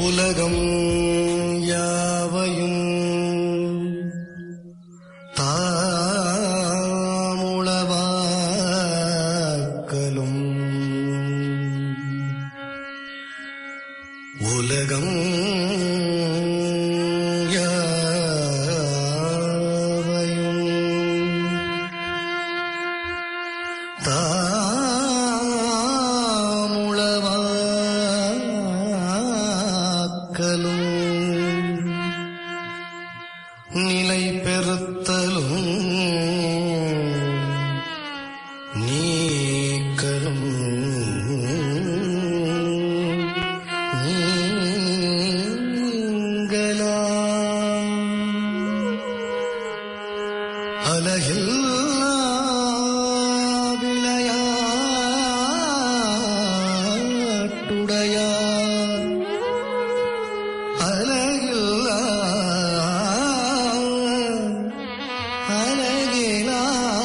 உலகம் யாவையும் தாமுளவாக்கலும் உலகம் யாவையும் தாமுளவாக்கலும் நிலை பெறுத்தலும் நீக்கலும் நீங்களாம் அலகில்லா விளையாட்டுடையார் அலகில்லா அலகிலா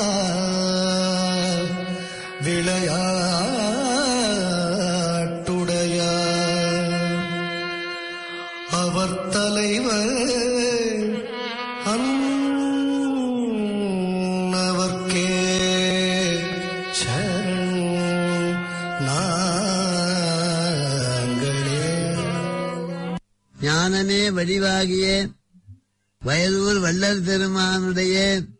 விளையாட்டுடையார் அவர் தலைவர் அன்னவர்க்கே சரண் நாங்களே ஞானமே வடிவாகிய வயலூர் வள்ளல் பெருமானுடைய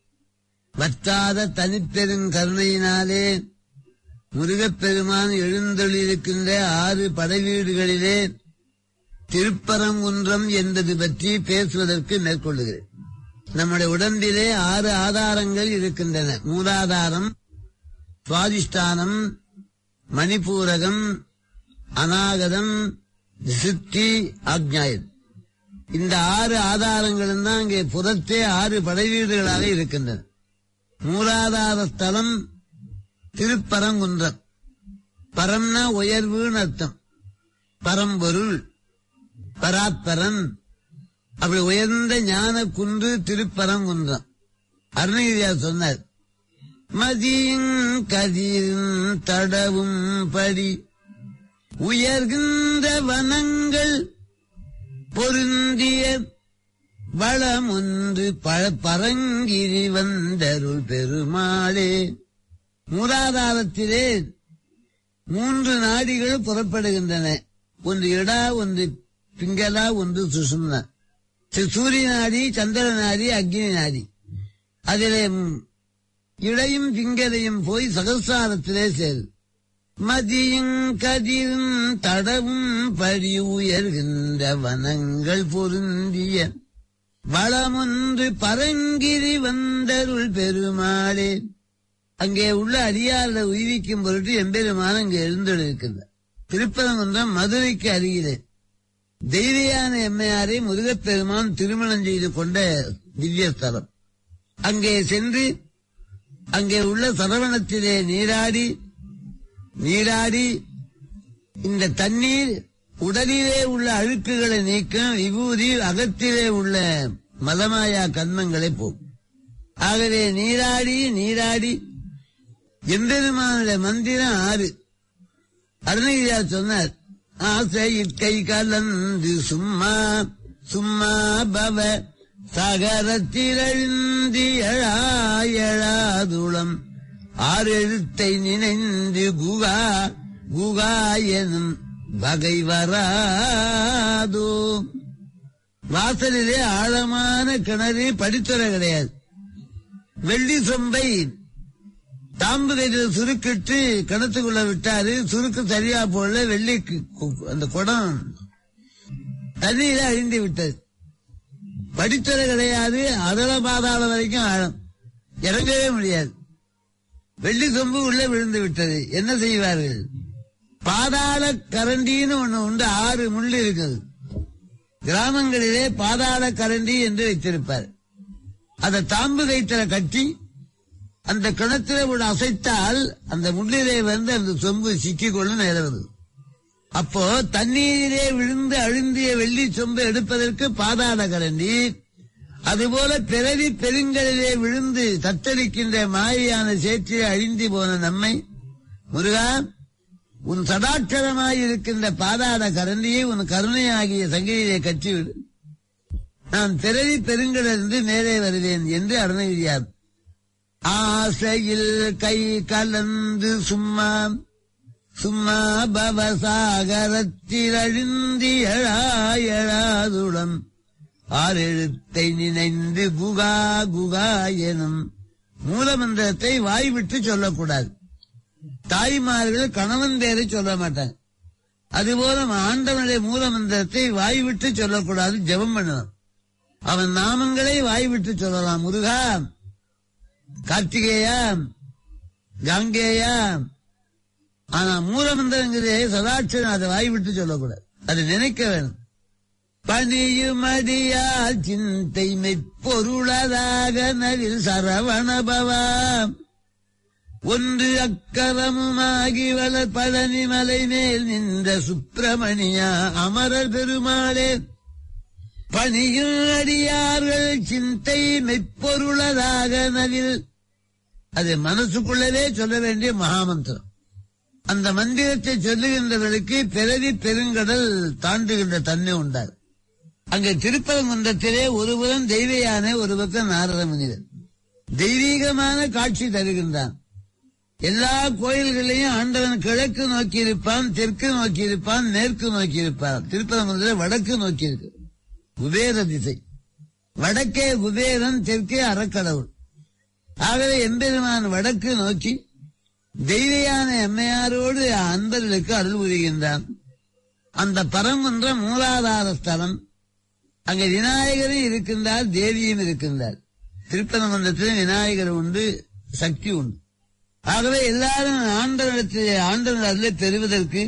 வற்றாத தனிப்பெரும் கருணையினாலே முருகப்பெருமான் எழுந்தொழிருக்கின்ற ஆறு படைவீடுகளிலே திருப்பரங்குன்றம் என்பது பற்றி பேசுவதற்கு மேற்கொள்ளுகிறேன் நம்முடைய உடம்பிலே ஆறு ஆதாரங்கள் இருக்கின்றன மூலாதாரம் சுவாதிஷ்டானம் மணிப்பூரகம் அநாகதம் சித்தி ஆக்ஞாயம் இந்த ஆறு ஆதாரங்களும் தான் அங்கே புறத்தே ஆறு படைவீடுகளாக இருக்கின்றன மூலாதார ஸ்தலம் திருப்பரங்குன்றம் பரம்னா உயர்வுன்னு அர்த்தம் பரம்பொருள் பராத்பரன் அப்படி உயர்ந்த ஞான குன்று திருப்பரங்குன்றம் அருணகிரியார் சொன்னார் மதியும் கதிரும் தடவும் படி உயர்கின்ற வனங்கள் பொருந்திய வளம் ஒன்று பழ பரங்கிரி வந்தருள் பெருமாளே மூலாதாரத்திலே மூன்று நாடிகள் புறப்படுகின்றன ஒன்று இடா ஒன்று பிங்களா ஒன்று சுசும்னா சி- சூரிய நாடி சந்திர நாடி அக்னி நாடி அதிலே ம், இடையும் பிங்கலையும் போய் சகசாரத்திலே சேரும் மதியும் கதிரும் தடவும் படி உயர்கின்ற வனங்கள் பொருந்திய வளமொன்று பரங்கிரி வந்தருள் பெருமாளே அங்கே உள்ள அடியாரில் உயிரிக்கும் பொருட்டு எம்பெருமான் அங்கே எழுந்தொழிருக்கின்றார் திருப்பரங்குன்றம் மதுரைக்கு அருகிலே தெய்வயான எம்மையாரை முருகப்பெருமான் திருமணம் செய்து கொண்ட திவ்ய ஸ்தலம் அங்கே சென்று அங்கே உள்ள சரவணத்திலே நீராடி நீராடி இந்த தண்ணீர் உடலிலே உள்ள அழுக்குகளை நீக்கும் விபூதி அகத்திலே உள்ள மலமாயா கண்மங்களை போகும் ஆகவே நீராடி நீராடி எம்பெருமானுடைய மந்திரம் ஆறு அருணகிரியார் சொன்னார் ஆசை கை கலந்து சும்மா சும்மா பவ சகரத்திரழுந்தி எழாயழாதுளம் ஆறெழுத்தை நினைந்து குகா குகா எனும் வகை வராதோ வாசலிலே ஆழமான கிணறு படித்துறை கிடையாது வெள்ளி சொம்பை தாம்பு கையில் சுருக்கிட்டு கிணத்துக்குள்ள விட்டாரு சுருக்கு சரியா போடல வெள்ளி கு- கு- அந்த குடம் தண்ணியில அழிந்து விட்டது படித்துறை கிடையாது அதள பாதாளம் வரைக்கும் ஆழம் இறங்கவே முடியாது வெள்ளி சொம்பு உள்ள விழுந்து விட்டது என்ன செய்வார்கள் பாதாள கரண்டின்னு ஒண்ணு உண்டு ஆறு முள் இருக்குது கிராமங்களிலே பாதாள கரண்டி என்று வைத்திருப்பார் அதை தாம்பு கைத்தல கட்டி அந்த கிணத்துல ஒரு அசைத்தால் அந்த முள்ளிலே வந்து அந்த சொம்பு சிக்கிக்கொள்ளும் நேரவது அப்போ தண்ணீரிலே விழுந்து அழுந்திய வெள்ளி சொம்பை எடுப்பதற்கு பாதாள கரண்டி அதுபோல பிறவி பெருங்கலிலே விழுந்து தத்தளிக்கின்ற மாயான சேற்றிலே அழிந்து போன நம்மை முருகா உன் சதாட்சரமாய் இருக்கின்ற பாதாள கரண்டியை உன் கருணையாகிய சங்கிலியை கற்றிவிடு நான் பிறவி பெருங்கடலிருந்து மேலே வருவேன் என்று அருணகிரியார் ஆசையில் கை கலந்து சும்மா சும்மா பவசாகரத்தில் அழிந்தி எழாயழாதுடன் ஆறெழுத்தை நினைந்து குகா குகா எனும் மூலமந்திரத்தை வாய்விட்டு சொல்லக்கூடாது தாய்மார்கள் கணவன் பேரை சொல்ல மாட்டாங்க அதுபோல ஆண்டவனுடைய மூலமந்திரத்தை வாய்விட்டு சொல்லக்கூடாது ஜெபம் பண்ணணும் அவன் நாமங்களை வாய்விட்டு சொல்லலாம் முருகா கார்த்திகேயா கங்கேயா ஆனா மூலமந்திரங்கிறதே சதாட்சரம் அதை வாய்விட்டு சொல்லக்கூடாது அதை நினைக்க வேணும் பணியுமடியால் சிந்தை மெய்ப்பொருளதாக நவில் சரவணபவாம் ஒன்று அக்கரமுமாகி வளர் பழனி மலை மேல் நின்ற சுப்பிரமணியா அமரர் பெருமாளே பணியும் அடியார்கள் சிந்தை மெய்ப்பொருளதாக நவில் அது மனசுக்குள்ளவே சொல்ல வேண்டிய மகாமந்திரம் அந்த மந்திரத்தை சொல்லுகின்றவர்களுக்கு பிறவி பெருங்கடல் தாண்டுகின்ற தன்மை உண்டாது அங்கே திருப்பரங்குன்றத்திலே ஒருபுறம் தெய்வ யானை ஒரு பக்கம் நாரத முனிவர் தெய்வீகமான காட்சி தருகின்றான் எல்லா கோயில்களையும் ஆண்டவன் கிழக்கு நோக்கி இருப்பான் தெற்கு நோக்கி இருப்பான் மேற்கு நோக்கி இருப்பான் திருப்பரங்குன்றத்தில் வடக்கு நோக்கி இருக்கு குபேர திசை வடக்கே குபேரன் தெற்கே அறக்கடவுள் ஆகவே எம்பெருமான் வடக்கு நோக்கி தெய்வயான எம்மையாரோடு அன்பர்களுக்கு அருள் புரிகின்றான் அந்த பரங்குன்ற மூலாதார ஸ்தலம் அங்க விநாயகரும் இருக்கின்றார் தேவியும் இருக்கின்றார் திருப்பரங்குன்றத்தில் விநாயகர் உண்டு சக்தி உண்டு ஆகவே எல்லாரும் ஆண்டவரிடத்தில் ஆண்டவர் அருளை பெறுவதற்கு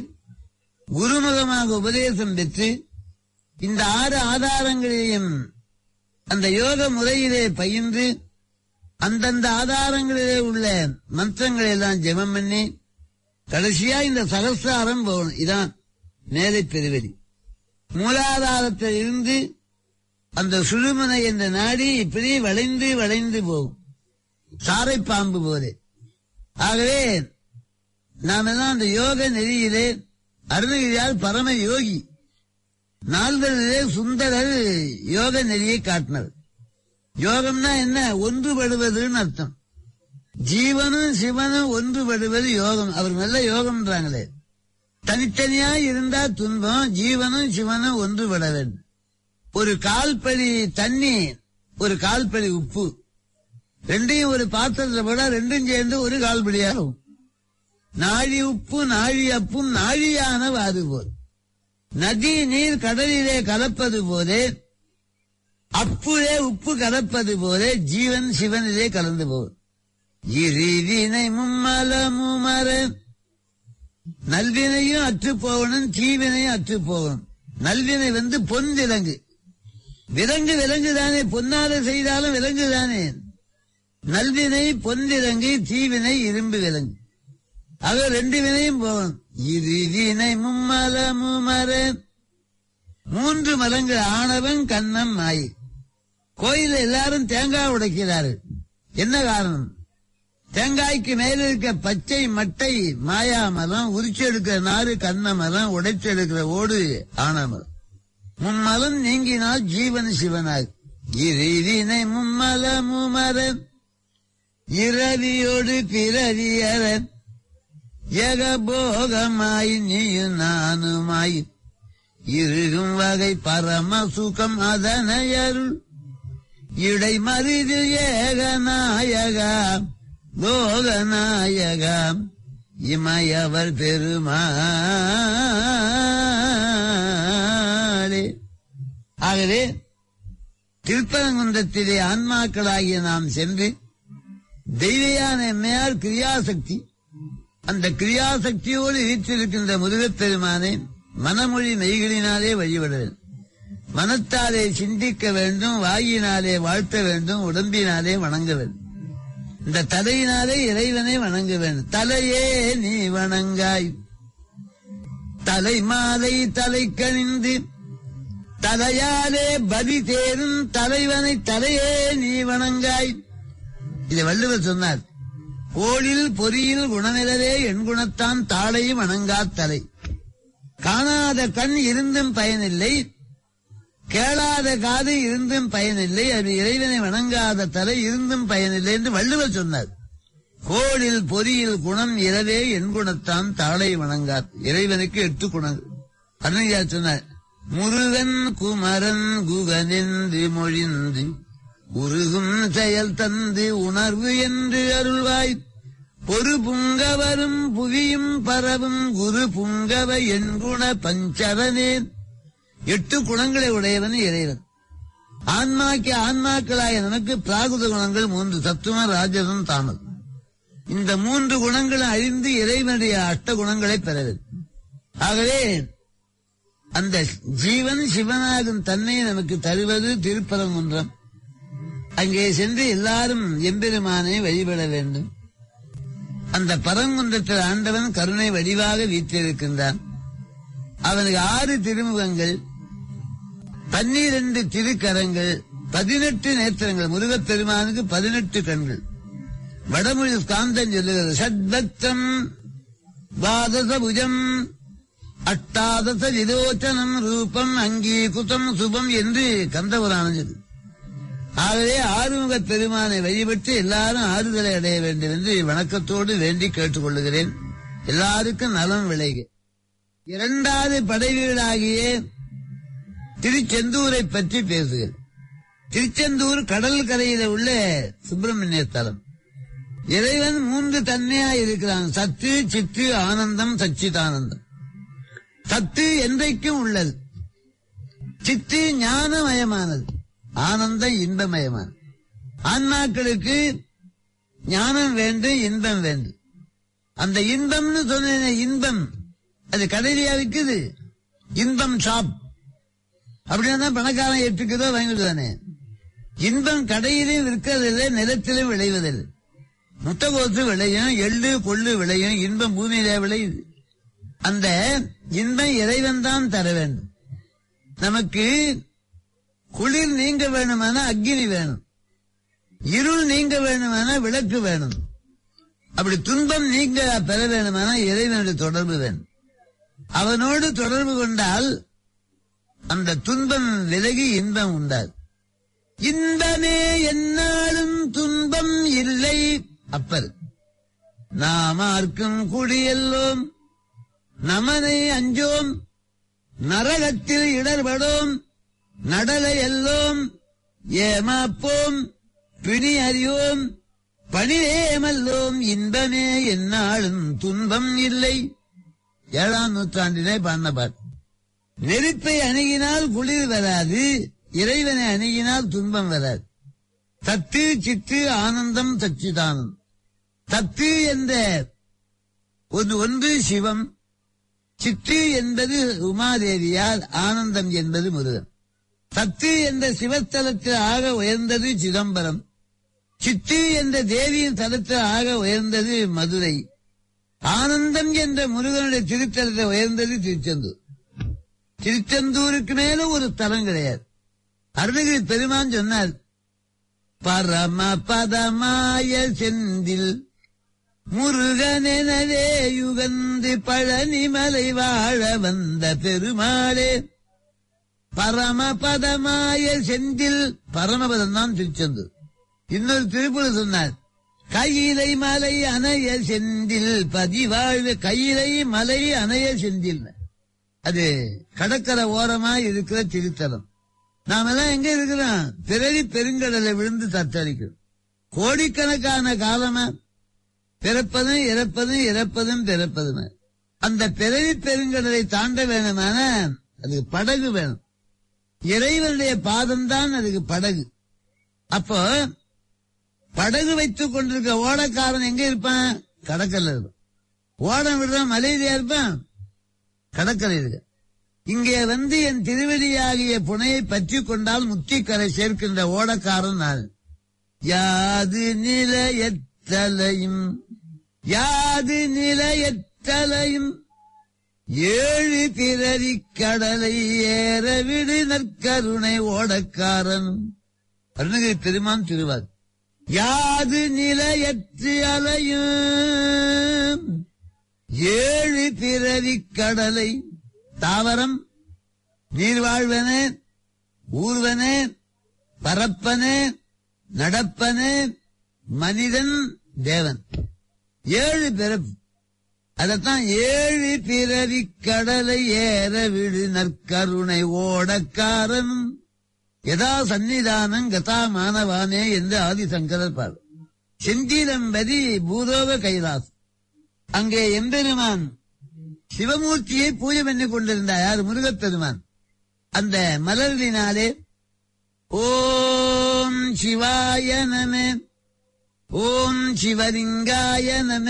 குருமுகமாக உபதேசம் பெற்று இந்த ஆறு ஆதாரங்களையும் அந்த யோக முறையிலே பயின்று அந்தந்த ஆதாரங்களிலே உள்ள மந்திரங்களை எல்லாம் ஜெபம் பண்ணி கடைசியா இந்த சகசிராரம் போகணும் இதான் மேலை பெருவெளி மூலாதாரத்தில் இருந்து அந்த சுழுமனை என்ற நாடி இப்படி வளைந்து வளைந்து போகும் சாரை பாம்பு போலே ஆகவே நாம் எல்லாம் அந்த யோக நெறியிலே அருணகிரியால் பரம யோகி நால்வரிலே சுந்தரர் யோக நெறியை காட்டினர் யோகம்னா என்ன ஒன்றுபடுவதுன்னு அர்த்தம் ஜீவனும் சிவனும் ஒன்றுபடுவது யோகம் அவர் நல்ல யோகம்ன்றாங்களே தனித்தனியா இருந்தா துன்பம் ஜீவனும் சிவனும் ஒன்றுபட வேண்டும் ஒரு கால்படி தண்ணி ஒரு கால்படி உப்பு ரெண்டையும் ஒரு பாத்திரத்துல போட ரெண்டும் சேர்ந்து ஒரு கால்படி ஆகும் நாழி உப்பு நாழி அப்பும் நாழியான வாது போல் நதி நீர் கடலிலே கலப்பது போதே அப்புலே உப்பு கலப்பது போதே ஜீவன் சிவனிலே கலந்து போகும் இறிவினை மும்மல முமர நல்வினையும் அற்று போகணும் தீவினையும் அற்று போகணும் நல்வினை வந்து பொன் விலங்கு விலங்கு விலங்கு தானே பொன்னால செய்தாலும் விலங்கு தானே நல்வினை பொன் விலங்கு தீவினை இரும்பு விலங்கு ஆக ரெண்டு வினையும் போகணும் இருவினை மும்மல முமர மூன்று மலங்கள் ஆணவன் கண்ணம் மாயை கோயில எல்லாரும் தேங்காய் உடைக்கிறார்கள் என்ன காரணம் தேங்காய்க்கு மேல இருக்க பச்சை மட்டை மாயா மரம் உரிச்சு எடுக்கிற நாறு கண்ண மரம் உடைச்சு எடுக்கிற ஓடு ஆன மரம் மும்மலம் நீங்கினால் ஜீவன் சிவனாக இறைவினை மும்மல முமர இரவியோடு பிறவியற ஏகபோகமாய் நீயும் நானுமாய் இருகும் வகை பரம சுகம் அதனையருள் இடை மருது ஏகநாயகா லோகநாயகா இமயவர் பெருமாளே ஆகவே திருப்பரங்குன்றத்திலே ஆன்மாக்களாகிய நாம் சென்று தெய்வயான எம்மையார் கிரியாசக்தி அந்த கிரியாசக்தியோடு வீற்றிருக்கின்ற முருகப் பெருமானை மனமொழி மெய்களினாலே வழிபட வேண்டும் மனத்தாலே சிந்திக்க வேண்டும் வாயினாலே வாழ்த்த வேண்டும் உடம்பினாலே வணங்க வேண்டும் இந்த தலையினாலே இறைவனை வணங்க வேண்டும் தலையே நீ வணங்காய் தலை மாலை தலை கணிந்து தலையாலே பதி தேரும் தலைவனை தலையே நீ வணங்காய் இதை வள்ளுவர் சொன்னார் கோளில் பொறியில் குணமிலவே என் குணத்தான் தாளை வணங்காத் தலை காணாத கண் இருந்தும் பயனில்லை கேளாத காது இருந்தும் பயனில்லை அது இறைவனை வணங்காத தலை இருந்தும் பயனில்லை என்று வள்ளுவர் சொன்னார் கோளில் பொறியில் குணம் இரவே என் குணத்தான் தாளை வணங்கார் இறைவனுக்கு எட்டு குணங்கள் அருணையா சொன்னார் முருகன் குமரன் குகனென்று மொழிந்து உருகும் செயல் தந்து உணர்வு என்று அருள்வாய் பொறு புங்கவரும் புவியும் பரவும் குரு புங்கவ எண்குண பஞ்சரனே எட்டு குணங்களை உடையவன் இறைவன் ஆன்மாக்கு ஆன்மாக்களாய நமக்கு பிராகுத குணங்கள் மூன்று சத்துவம் ராஜசம் தாமதம் இந்த மூன்று குணங்களும் அழிந்து இறைவனுடைய அஷ்ட குணங்களை பெற வேண்டும் ஆகவே அந்த ஜீவன் சிவனாகும் தன்னை நமக்கு தருவது திருப்பரங்குன்றம் அங்கே சென்று எல்லாரும் எம்பெருமானை வழிபட வேண்டும் அந்த பரங்குன்றத்தில் ஆண்டவன் கருணை வடிவாக வீற்றிருக்கின்றான் அவனுக்கு ஆறு திருமுகங்கள் பன்னிரண்டு திருக்கரங்கள் பதினெட்டு நேத்திரங்கள் முருகப் பெருமானுக்கு பதினெட்டு கண்கள் வடமொழி காந்தன் சொல்லுகிறது ஷட்பக்தம் துவாதசபுஜம் அட்டாதச விரோச்சனம் ரூபம் அங்கீகுதம் சுபம் என்று கந்தபுராணம் சொல்லு ஆகவே ஆறுமுக பெருமானை வழிபட்டு எல்லாரும் ஆறுதலை அடைய வேண்டும் என்று வணக்கத்தோடு வேண்டி கேட்டுக்கொள்ளுகிறேன் எல்லாருக்கும் நலம் விளைக இரண்டாவது படைவீடாகிய திருச்செந்தூரை பற்றி பேசுகிறேன் திருச்செந்தூர் கடல் கரையில உள்ள சுப்பிரமணிய ஸ்தலம் இறைவன் மூன்று தன்மையா இருக்கிறான் சத்து சித்து ஆனந்தம் சச்சிதானந்தம் சத்து என்றைக்கும் உள்ளது சித்து ஞானமயமானது ஆனந்தம் இன்பமயமானது ஆன்மாக்களுக்கு ஞானம் வேண்டும் இன்பம் வேண்டும் அந்த இன்பம்னு சொன்ன இன்பம் அது கடையிலையா விக்குது இன்பம் ஷாப் அப்படின்னா பணக்காரன் எட்டு கிலோ வாங்கிடுதானே இன்பம் கடையிலையும் விற்கிறதில்லை நிலத்திலும் விளைவதில்லை முட்டைகோசு விளையும் எள்ளு கொள்ளு விளையும் இன்பம் பூமியிலே விளையுது அந்த இன்பம் இறைவன் தான் தர வேண்டும் நமக்கு குளிர் நீங்க வேணுமானா அக்னி வேணும் இருள் நீங்க வேணுமானா விளக்கு வேணும் அப்படி துன்பம் நீங்க பெற வேணுமானா இறைவனுடைய தொடர்பு வேணும் அவனோடு தொடர்பு கொண்டால் அந்த துன்பம் விலகி இன்பம் உண்டாது இன்பமே என்னாலும் துன்பம் இல்லை அப்பர் நாமார்க்கும் குடியெல்லோம் நமனை அஞ்சோம் நரகத்தில் இடர்படோம் நடலை எல்லோம் ஏமாப்போம் பிணி அறியோம் பணிவேமல்லோம் இன்பமே என்னாலும் துன்பம் இல்லை ஏழாம் நூற்றாண்டிலே பாடின பாட்டு நெருப்பை அணுகினால் குளிர் வராது இறைவனை அணுகினால் துன்பம் வராது தத்து சித்து ஆனந்தம் சச்சிதானந்தம் தத்து என்ற ஒரு ஒன்று சிவம் சித்து என்பது உமாதேவியால் ஆனந்தம் என்பது முருகன் தத்து என்ற சிவத்தலத்தில் ஆக உயர்ந்தது சிதம்பரம் சித்து என்ற தேவியின் தலத்தில் ஆக உயர்ந்தது மதுரை ஆனந்தம் என்ற முருகனுடைய திருத்தலத்தில் உயர்ந்தது திருச்செந்தூர் திருச்செந்தூருக்கு மேல ஒரு தலம் கிடையாது அருணகிரி பெருமான் சொன்னார் பரம பதமாய செந்தில் முருகனெனவே யுகந்து பழனிமலை வாழ வந்த பெருமாளே பரமபதமாய செந்தில் பரமபதம் தான் திருச்செந்தூர் இன்னொரு திருப்புற சொன்னார் கையிலை மலை அணைய செந்தில் பதிவாழ்வு கையிலை மலை அணைய செந்தில் அது கடற்கரை ஓரமா இருக்கிற திருத்தலம் நாம எல்லாம் எங்க இருக்கிறோம் பிறவி பெருங்கடலை விழுந்து தத்தளிக்கிறோம் கோடிக்கணக்கான காலமா பிறப்பதும் இறப்பதும் இறப்பதும் பிறப்பதும் அந்த பிறவி பெருங்கடலை தாண்ட வேணுமான அதுக்கு படகு வேணும் இறைவனுடைய பாதம் தான் அதுக்கு படகு அப்போ படகு வைத்துக் கொண்டிருக்க ஓடக்காரன் எங்க இருப்பான் கடற்கரையில் இருப்பான் ஓடம் விடுறான் மலையிலேயா இருப்பான் கடற்கரை இருக்க இங்கே வந்து என் திருவடியாகிய புனையை பற்றி கொண்டால் முத்திக்கரை சேர்க்கின்ற ஓடக்காரன் நான் யாது நிலையத்தலையும் யாது நிலையத்தலையும் ஏழு பிறவி கடலை ஏற விடு நற்கருணை ஓடக்காரன் அருணகிரி பெருமான் திருவார் யாது நிலையற்று அலையும் ஏழு பிறவிக் கடலை தாவரம் நீர்வாழ்வன ஊர்வன பரப்பன நடப்பன மனிதன் தேவன் ஏழு பிறப்பு அதத்தான் ஏழு பிறவி கடலை ஏற விடு நற்கருணை ஓடக்காரனும் யதா சந்நிதானம் கதா மானவானே என்று ஆதிசங்கரர் பாடு செந்திலம்பதி பூலோக கைலாஸ் அங்கே எம்பெருமான் சிவமூர்த்தியை பூஜை பண்ணி கொண்டிருந்தார் யார் முருகப்பெருமான் அந்த மலர்களினாலே ஓம் சிவாய நம ஓம் சிவலிங்காய நம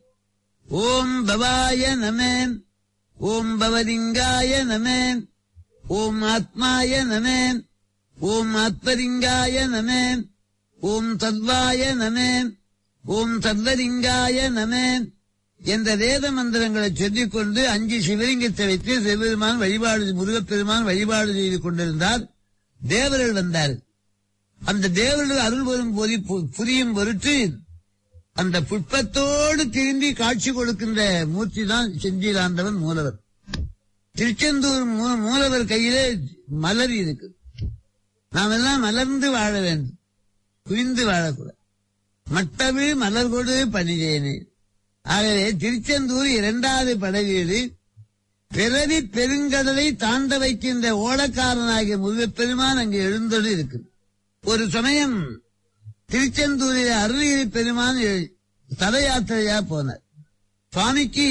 ஓம் பவாய நம ஓம் பவலிங்காய நம ஓம் ஆத்மாய நம ஓம் ஆத்மலிங்காய நம ஓம் தத்வாய நம ஓம் தத்வலிங்காய நம என்ற வேத மந்திரங்களை சொல்லிக் கொண்டு அஞ்சு சிவலிங்கத்தை வைத்து சிவபெருமான் வழிபாடு முருகப்பெருமான் வழிபாடு செய்து கொண்டிருந்தார் தேவர்கள் வந்தார் அந்த தேவர்கள் அருள் வரும் போது பு- புரியும் பொருட்டு அந்த புட்பத்தோடு திரும்பி காட்சி கொடுக்கின்ற மூர்த்தி தான் செஞ்சிலாண்டவன் மூலவர் திருச்செந்தூர் மூ- மூலவர் கையிலே மலர் இருக்கு நாம் எல்லாம் மலர்ந்து வாழ வேண்டும் குவிந்து வாழக்கூடாது மட்டவிழ் மலர் கொடு பணிதேனே ஆகவே திருச்செந்தூர் இரண்டாவது படவீடு பிறவி பெருங்கடலை தாண்ட வைக்கின்ற ஓடக்காரனாகிய முருகப்பெருமான் அங்கு எழுந்தொழி இருக்கு ஒரு சமயம் திருச்செந்தூரில் அருள்கிரி பெருமான் எ- தல யாத்திரையா போனார் சுவாமிக்கு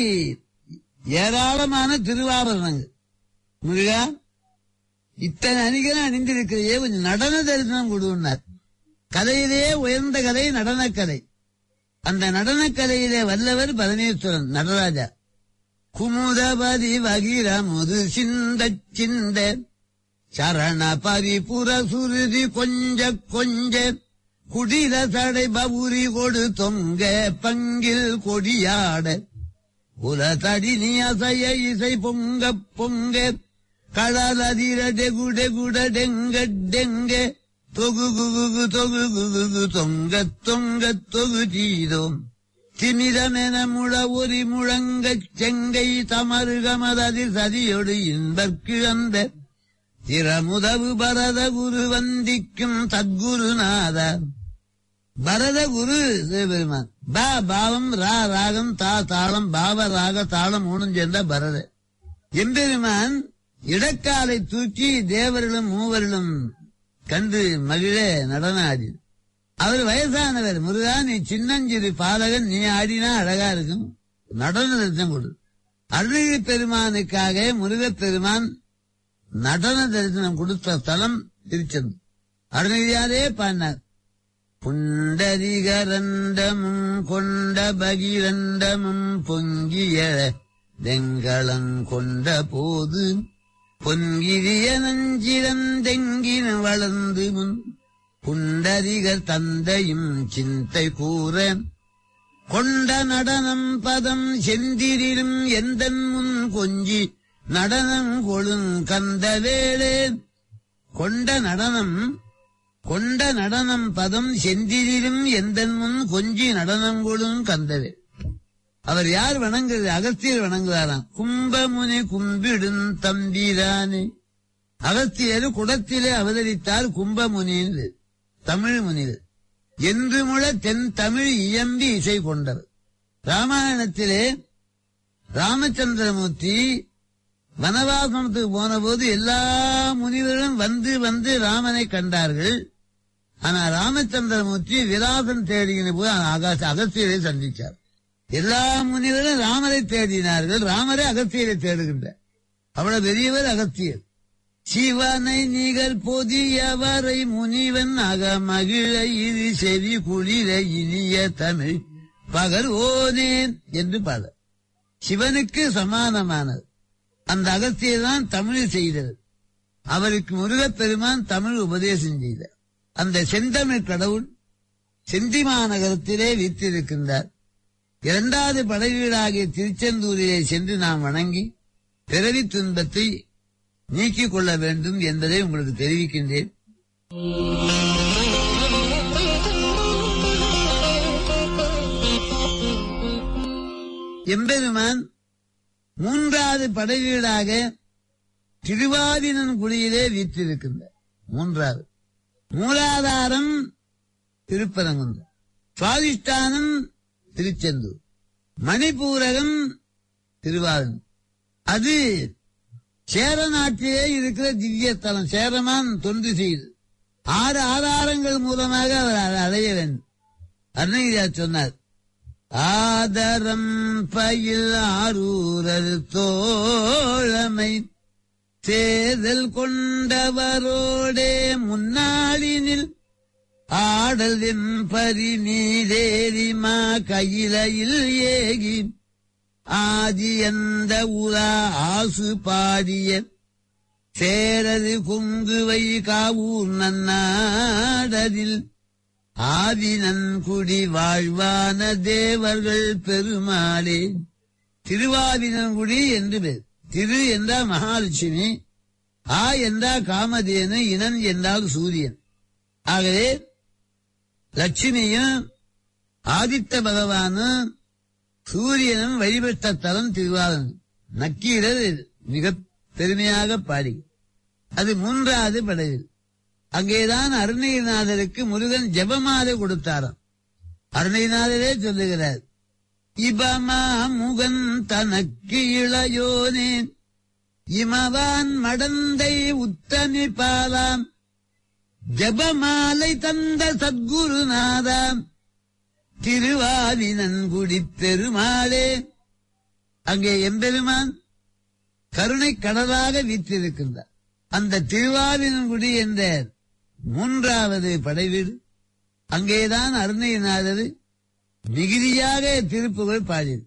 ஏராளமான திருவாபரணங்கள் முருகா இத்தனை அணிகளும் அணிந்திருக்கிறையே கொஞ்சம் நடன தரிசனம் கொடுன்னார் கதையிலே உயர்ந்த கதை நடனக்கதை அந்த நடனக்கலையிலே வல்லவர் பரமேஸ்வரன் நடராஜா குமுதபதி வகிர முது சிந்த சிந்த சரண பரிபுர சுருதி கொஞ்ச கொஞ்ச குடில சடை பவுரி கொடு தொங்க பங்கில் கொடியாட குல தடி நீ அசைய இசை பொங்க பொங்க கடல் அதிர டெகு டெகுட டெங்க டெங்க தொகு குகு தொகு குகு தொங்க தொங்க தொகு தீதோம் திமிரமென முழ ஒரு முழங்கச் செங்கை தமருகமதில் சதியொடு இன்பற்கிழந்த திறமுதவு பரத குரு வந்திக்கும் சத்குருநாத பரத குரு சிவபெருமான் பா பாவம் ரா ராகம் தா தாளம் பாவ ராக தாளம் மூணும் சேர்ந்த பரத எம்பெருமான் இடக்காலை தூக்கி தேவர்களும் மூவர்களும் கண்டு மகிழ நடன ஆடி அவர் வயசானவர் முருகா நீ சின்னஞ்சிறு பாலகன் நீ ஆடினா அழகா இருக்கும் நடன தரிசனம் கொடு அருள்கிரி பெருமானுக்காக முருகப் பெருமான் நடன தரிசனம் கொடுத்த தலம் திருச்செந்தூர் அருணகிரியாரே பாடினார் புண்டரிகரண்டமும் கொண்ட பகிரண்டமும் பொங்கிய வெங்களம் கொண்ட போது பொன்கிரிய நஞ்சிரந்தெங்கின வளர்ந்து முன் புண்டரிகர் தந்தையும் சிந்தை கூற கொண்ட நடனம் பதம் செந்திரிலும் எந்தன் முன் கொஞ்சி நடனம் கொழுங் கந்த வேளே கொண்ட நடனம் கொண்ட நடனம் பதம் செந்திரிலும் எந்தன் முன் கொஞ்சி நடனம் கொழுங் கந்தவே அவர் யார் வணங்குறது அகஸ்தியர் வணங்குகிறாராம் கும்பமுனி கும்பிடும் தம்பிரானே அகஸ்தியர் குடத்திலே அவதரித்தார் கும்பமுனின்னு தமிழ் முனிவர் என்று முழ தென் தமிழ் இயம்பி இசை கொண்டவர் ராமாயணத்திலே ராமச்சந்திரமூர்த்தி வனவாசனத்துக்கு போன போது எல்லா முனிவர்களும் வந்து வந்து ராமனை கண்டார்கள் ஆனா ராமச்சந்திரமூர்த்தி விராசன் தேடின போது ஆகாச அகஸ்தியரை சந்திச்சார் எல்லா முனிவரும் ராமரை தேடினார்கள் ராமரை அகஸ்தியரை தேடுகின்றார் அவ்வளவு பெரியவர் அகஸ்தியர் சிவனை நிகழ் பொதியவரை முனிவன் அக மகிழ இரு செவி குளிர இனிய தமிழ் பகல் ஓனேன் என்று பாட சிவனுக்கு சமானமானது அந்த அகஸ்தியர் தான் தமிழ் செய்தது அவருக்கு முருகப்பெருமான் தமிழ் உபதேசம் செய்தார் அந்த செந்தமிழ் கடவுள் செந்தி மாநகரத்திலே வீற்றிருக்கின்றார் இரண்டாவது படைவீடாகிய திருச்செந்தூரிலே சென்று நாம் வணங்கி பிறவி துன்பத்தை நீக்கிக் கொள்ள வேண்டும் என்பதை உங்களுக்கு தெரிவிக்கின்றேன் எம்பெருமான் மூன்றாவது படைவீடாக திருவாதினன்குடியிலே வீற்றிருக்கின்றார் மூன்றாவது மூலாதாரம் திருப்பரங்குன்றம் சுவாதிஷ்டானம் திருச்செந்தூர் மணிப்பூரகம் திருவாரூர் அது சேர நாட்டிலே இருக்கிற திவ்ய தலம் சேரமான் தொண்டு செய்து ஆறு ஆதாரங்கள் மூலமாக அவர் அதை அடைய வேண்டும் அருணகிரியார் சொன்னார் ஆதரம் பயில் ஆரூரர் தோழமை தேர்தல் கொண்டவரோடே முன்னாளினில் ஆடல் வெம்பரி நீதேரி மா கையிலையில் ஏகி ஆதி அந்த உலா ஆசு பாடிய சேரது கொங்குவை காவூர் நன்னாடதில் ஆதி நன்குடி வாழ்வான தேவர்கள் பெருமாளே திருவாவினங்குடி என்று பேர் திரு என்றால் மகாலட்சுமி ஆ என்றால் காமதேனு இனன் என்றால் சூரியன் ஆகவே லட்சுமியும் ஆதித்த பகவானும் சூரியனும் வழிபட்ட தலம் திருவாரன் நக்கீரர் மிக பெருமையாக பாடி அது மூன்றாவது படையில் அங்கேதான் அருணகிரிநாதருக்கு முருகன் ஜெபமாலை கொடுத்தாராம் அருணகிரிநாதரே சொல்லுகிறார் இபமா முகன் தனக்கு இளையோனேன் இமவான் மடந்தை உத்தமி பாலாம் ஜபமாலை தந்த சத்குருநாதாம் திருவாவினன்குடி பெருமாளே அங்கே எம்பெருமான் கருணை கடலாக வீற்றிருக்கின்றார் அந்த திருவாவினன்குடி என்ற மூன்றாவது படைவீடு அங்கேதான் அருணையினாதது மிகுதியாக திருப்புகழ் பாடியது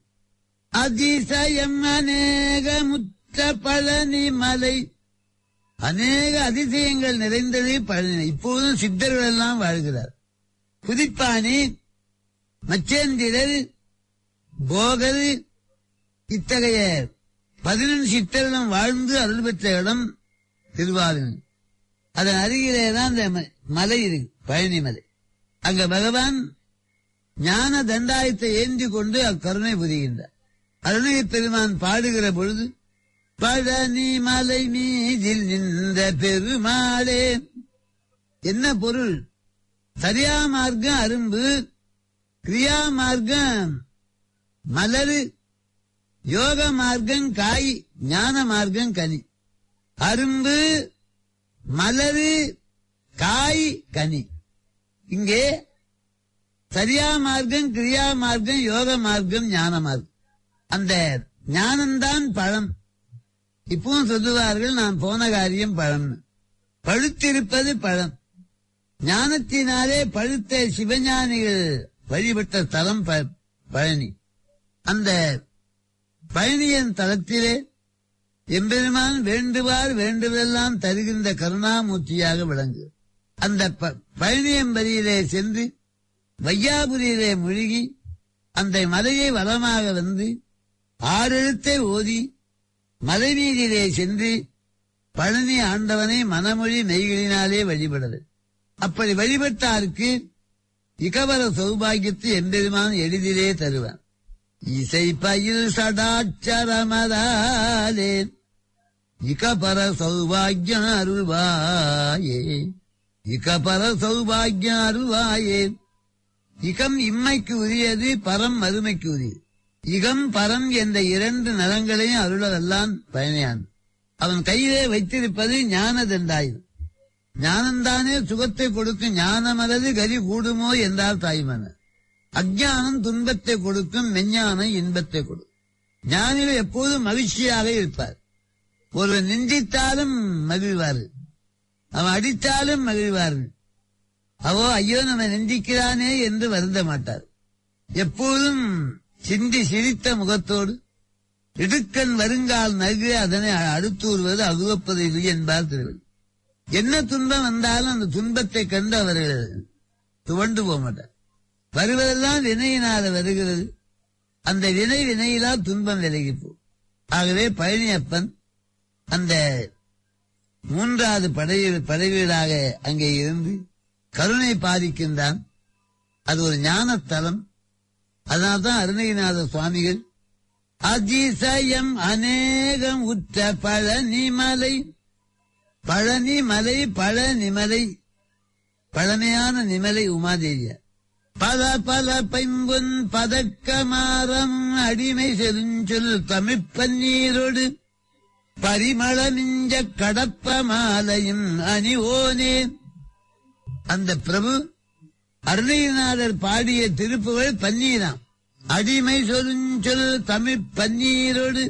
அதிசயம் அநேக முற்ற பழனி மலை அநேக அதிசயங்கள் நிறைந்தது பழனி இப்போதும் சித்தர்கள் எல்லாம் வாழ்கிறார் புதிப்பானி மச்சேந்திரர் போகர் இத்தகைய பதினெண்டு சித்தர்களும் வாழ்ந்து அருள் பெற்ற இடம் திருவாரூர் அதன் அருகிலே தான் இந்த ம- மலை இருக்கு பழனி மலை அங்க பகவான் ஞான தண்டாயத்தை ஏந்தி கொண்டு அக்கருணை புரிகின்றார் அருணை பெருமான் பாடுகிற பொழுது பழனி மலை மீதில் நின்ற பெருமாளே என்ன பொருள் சரியா மார்க்கம் அரும்பு கிரியா மார்க்கம் மலரு யோக மார்க்கம் காய் ஞான மார்க்கம் கனி அரும்பு மலரு காய் கனி இங்கே சரியா மார்க்கம் கிரியா மார்க்கம் யோக மார்க்கம் ஞான மார்க்கம் அந்த ஞானம்தான் பழம் இப்பவும் சொல்லுவார்கள் நான் போன காரியம் பழம்னு பழுத்திருப்பது பழம் ஞானத்தினாலே பழுத்த சிவஞானிகள் வழிபட்ட தலம் ப- பழனி அந்த பழனியின் தலத்திலே எம்பெருமான் வேண்டுவார் வேண்டுவதெல்லாம் தருகின்ற கருணாமூர்த்தியாக விளங்கு அந்த ப- பழனியம்பதியிலே சென்று வையாபுரியிலே மூழ்கி அந்த மலையை வளமாக வந்து ஆறெழுத்தை ஓதி மலை மீதிலே சென்று பழனி ஆண்டவனை மனமொழி மெய்களினாலே வழிபடது அப்படி வழிபட்டாருக்கு இகவர சௌபாகியத்தை எம்பெருமான் எளிதிலே தருவான் இசை பயில் சடாட்சரமதாலே இகபர சௌபாகியம் அருள்வாயே இகபர சௌபாகியம் அருள்வாயே இகம் இம்மைக்கு உரியது பரம் மறுமைக்கு உரியது இகம் பரம் என்ற இரண்டு நலங்களையும் அருளவெல்லாம் பயனையான் அவன் கையிலே வைத்திருப்பது ஞான தண்டாயுதம் ஞானம்தானே சுகத்தை கொடுக்கும் ஞானமலது கரி கூடுமோ என்றால் தாய்மன அஜ்ஞானம் துன்பத்தை கொடுக்கும் மெஞ்ஞானம் இன்பத்தை கொடுக்கும் ஞானிகள் எப்போதும் மகிழ்ச்சியாக இருப்பார் ஒருவன் நிந்தித்தாலும் மகிழ்வார் அவன் அடித்தாலும் மகிழ்வார்கள் அவோ ஐயோ நம்ம நிந்திக்கிறானே என்று வருந்த மாட்டார் எப்போதும் சிந்தி சிரித்த முகத்தோடு இடுக்கண் வருங்கால் நல்கு அதனை அடுத்தூறுவது அகுவப்பது இல்லை என்பார் திருவள்ளுவர் என்ன துன்பம் வந்தாலும் அந்த துன்பத்தை கண்டு அவர்கள் துவண்டு போக மாட்டார் வருவதெல்லாம் வினையினால வருகிறது அந்த வினை வினையிலா துன்பம் விலகி போ ஆகவே பழனியப்பன் அந்த மூன்றாவது படை படைவீடாக அங்கே இருந்து கருணை பாதிக்கின்றான் அது ஒரு ஞானத்தலம் அதனால்தான் அருணகிரிநாத சுவாமிகள் அதிசயம் அநேகம் உற்ற பழனிமலை பழனிமலை பழனிமலை பழமையான நிமலை உமாதேவியா பல பல பைம்பொன் பதக்கமாறம் அடிமை செருஞ்சொல் தமிழ்ப்பன்னீரோடு பரிமளமிஞ்ச கடப்ப மாலையும் அணிவோனே அந்த பிரபு அருணகிரிநாதர் பாடிய திருப்புகள் பன்னீராம் அடிமை சொருஞ்சொல் தமிழ் பன்னீரோடு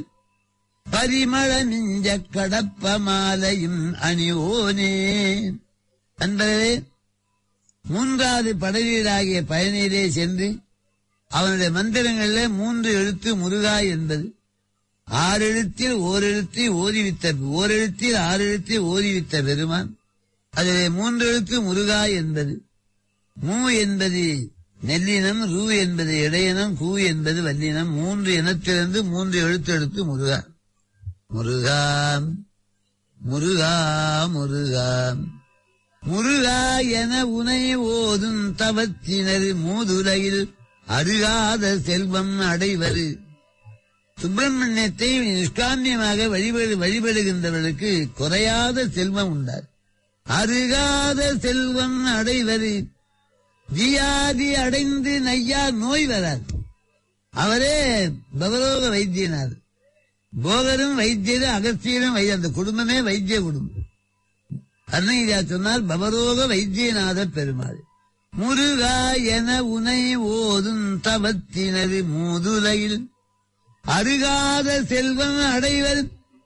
பரிமளமிஞ்ச கடப்ப மாலையும் அணிவோனே அன்பர்களே மூன்றாவது படவீடாகிய பயணியிலே சென்று அவனுடைய மந்திரங்களிலே மூன்று எழுத்து முருகா என்பது ஆறு எழுத்தில் ஓரெழுத்தை ஓதிவித்த ஓரெழுத்தில் ஆறு எழுத்தை ஓதிவித்த பெருமான் அதிலே மூன்று எழுத்து முருகா என்பது மூ என்பது நெல்லினம் ரூ என்பது இடையினம் கூ என்பது வல்லினம் மூன்று இனத்திலிருந்து மூன்று எழுத்து எடுத்து முருகா முருகா முருகா முருகா முருகா என உனை ஓதும் தவத்தினர் மூதுலையில் அருகாத செல்வம் அடைவது சுப்பிரமணியத்தை நிஷ்காமியமாக வழிபடு வழிபடுகின்றவர்களுக்கு குறையாத செல்வம் உண்டார் அருகாத செல்வம் அடைவது ஜியாதி அடைந்து நையா நோய் வராது அவரே பவரோக வைத்தியனார் போகரும் வைத்தியரும் அகஸ்தியரும் வைத்திய அந்த குடும்பமே வைத்திய குடும்பம் அருணகிரியா சொன்னால் பவரோக வைத்தியநாத பெருமாள் முருகா என உனை ஓதும் தவத்தினது மூதுலையில் அருகாத செல்வம் அடைவர்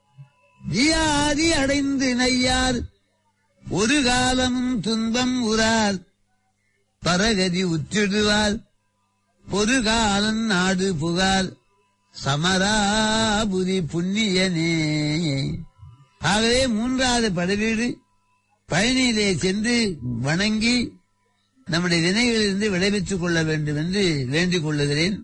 ஜியாதி அடைந்து நையார் ஒரு காலமும் துன்பம் உறார் பரகதி உற்றிடுவார் பொறுகாலன் நாடு புகார் சமராபுரி புண்ணியனே ஆகவே மூன்றாவது படவீடு பழனியிலே சென்று வணங்கி நம்முடைய வினைகளிலிருந்து விடைபெற்றுக் கொள்ள வேண்டும் என்று வேண்டிக் கொள்ளுகிறேன்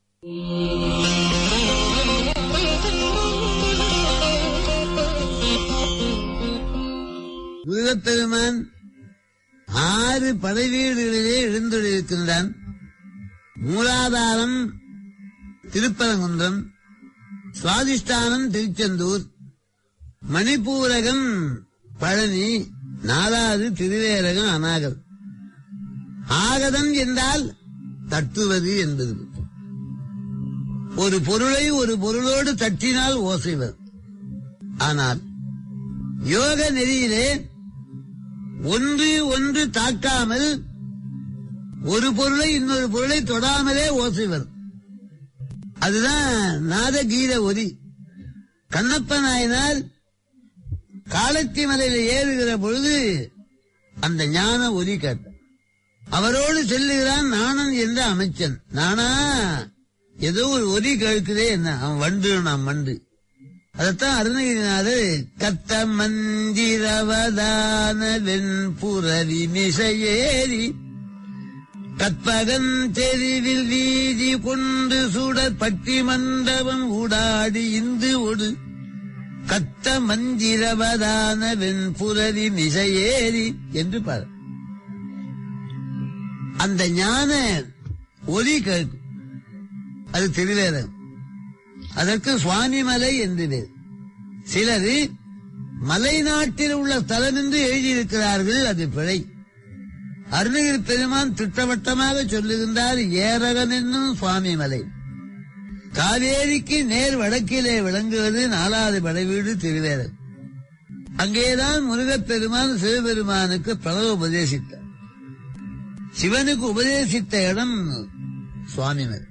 முருகப்பெருமான் ஆறு படைவீடுகளிலே எழுந்துள்ளிருக்கின்றான் மூலாதாரம் திருப்பரங்குன்றம் சுவாதிஷ்டானம் திருச்செந்தூர் மணிப்பூரகம் பழனி நாலாவது திருவேரகம் அநாகர் ஆகதம் என்றால் தட்டுவது என்பது ஒரு பொருளை ஒரு பொருளோடு தட்டினால் ஓசை வரும் ஆனால் யோக நெறியிலே ஒன்று ஒன்று தாக்காமல் ஒரு பொருளை இன்னொரு பொருளை தொடாமலே ஓசை வரும் அதுதான் நாதகீத ஒலி கண்ணப்ப நாயனார் காலத்தி மலையில ஏறுகிற பொழுது அந்த ஞான ஒலி கேட்டார் அவரோடு செல்லுகிறான் நாணன் என்ற அமைச்சன் நானா ஏதோ ஒரு ஒலி கேட்குதே என்ன அவன் வண்டு நான் மண்டு அதத்தான் அருணகிரிநாதர் கத்த மந்திரவதான வெண்புறவி மிசையேறி கற்பகன் தெருவில் வீதி கொண்டு சுடர் பட்டி மண்டபம் ஊடாடி இந்து ஒடு கத்த மந்திரவதான வெண்புறவி மிசையேறி என்று பாரு அந்த ஞான ஒலி கேட்கும் அது திருவேதம் அதற்கு சுவாமிமலை என்று பேர் சிலர் மலை நாட்டில் உள்ள ஸ்தலம் என்று எழுதியிருக்கிறார்கள் அது பிழை அருணகிரி பெருமான் திட்டவட்டமாக சொல்லுகின்றார் ஏரகம் என்னும் சுவாமி மலை காவேரிக்கு நேர் வடக்கிலே விளங்குவது நாலாவது படைவீடு திருவேரன் அங்கேதான் முருகப்பெருமான் சிவபெருமானுக்கு பிளவு உபதேசித்தார் சிவனுக்கு உபதேசித்த இடம் சுவாமி மலை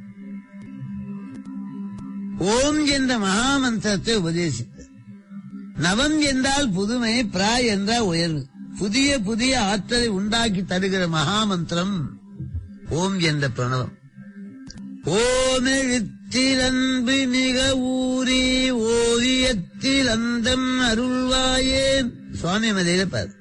ஓம் என்ற மகாமந்திரத்தை உபதேசித்தார் நவம் என்றால் புதுமை பிரா என்றால் உயர்வு புதிய புதிய ஆற்றலை உண்டாக்கி தருகிற மகாமந்திரம் ஓம் என்ற பிரணவம் ஓம் எழுத்தில் அன்பு மிக ஊறி ஓவியத்தில் அந்தம் அருள்வாயே சுவாமி மலையில பாரு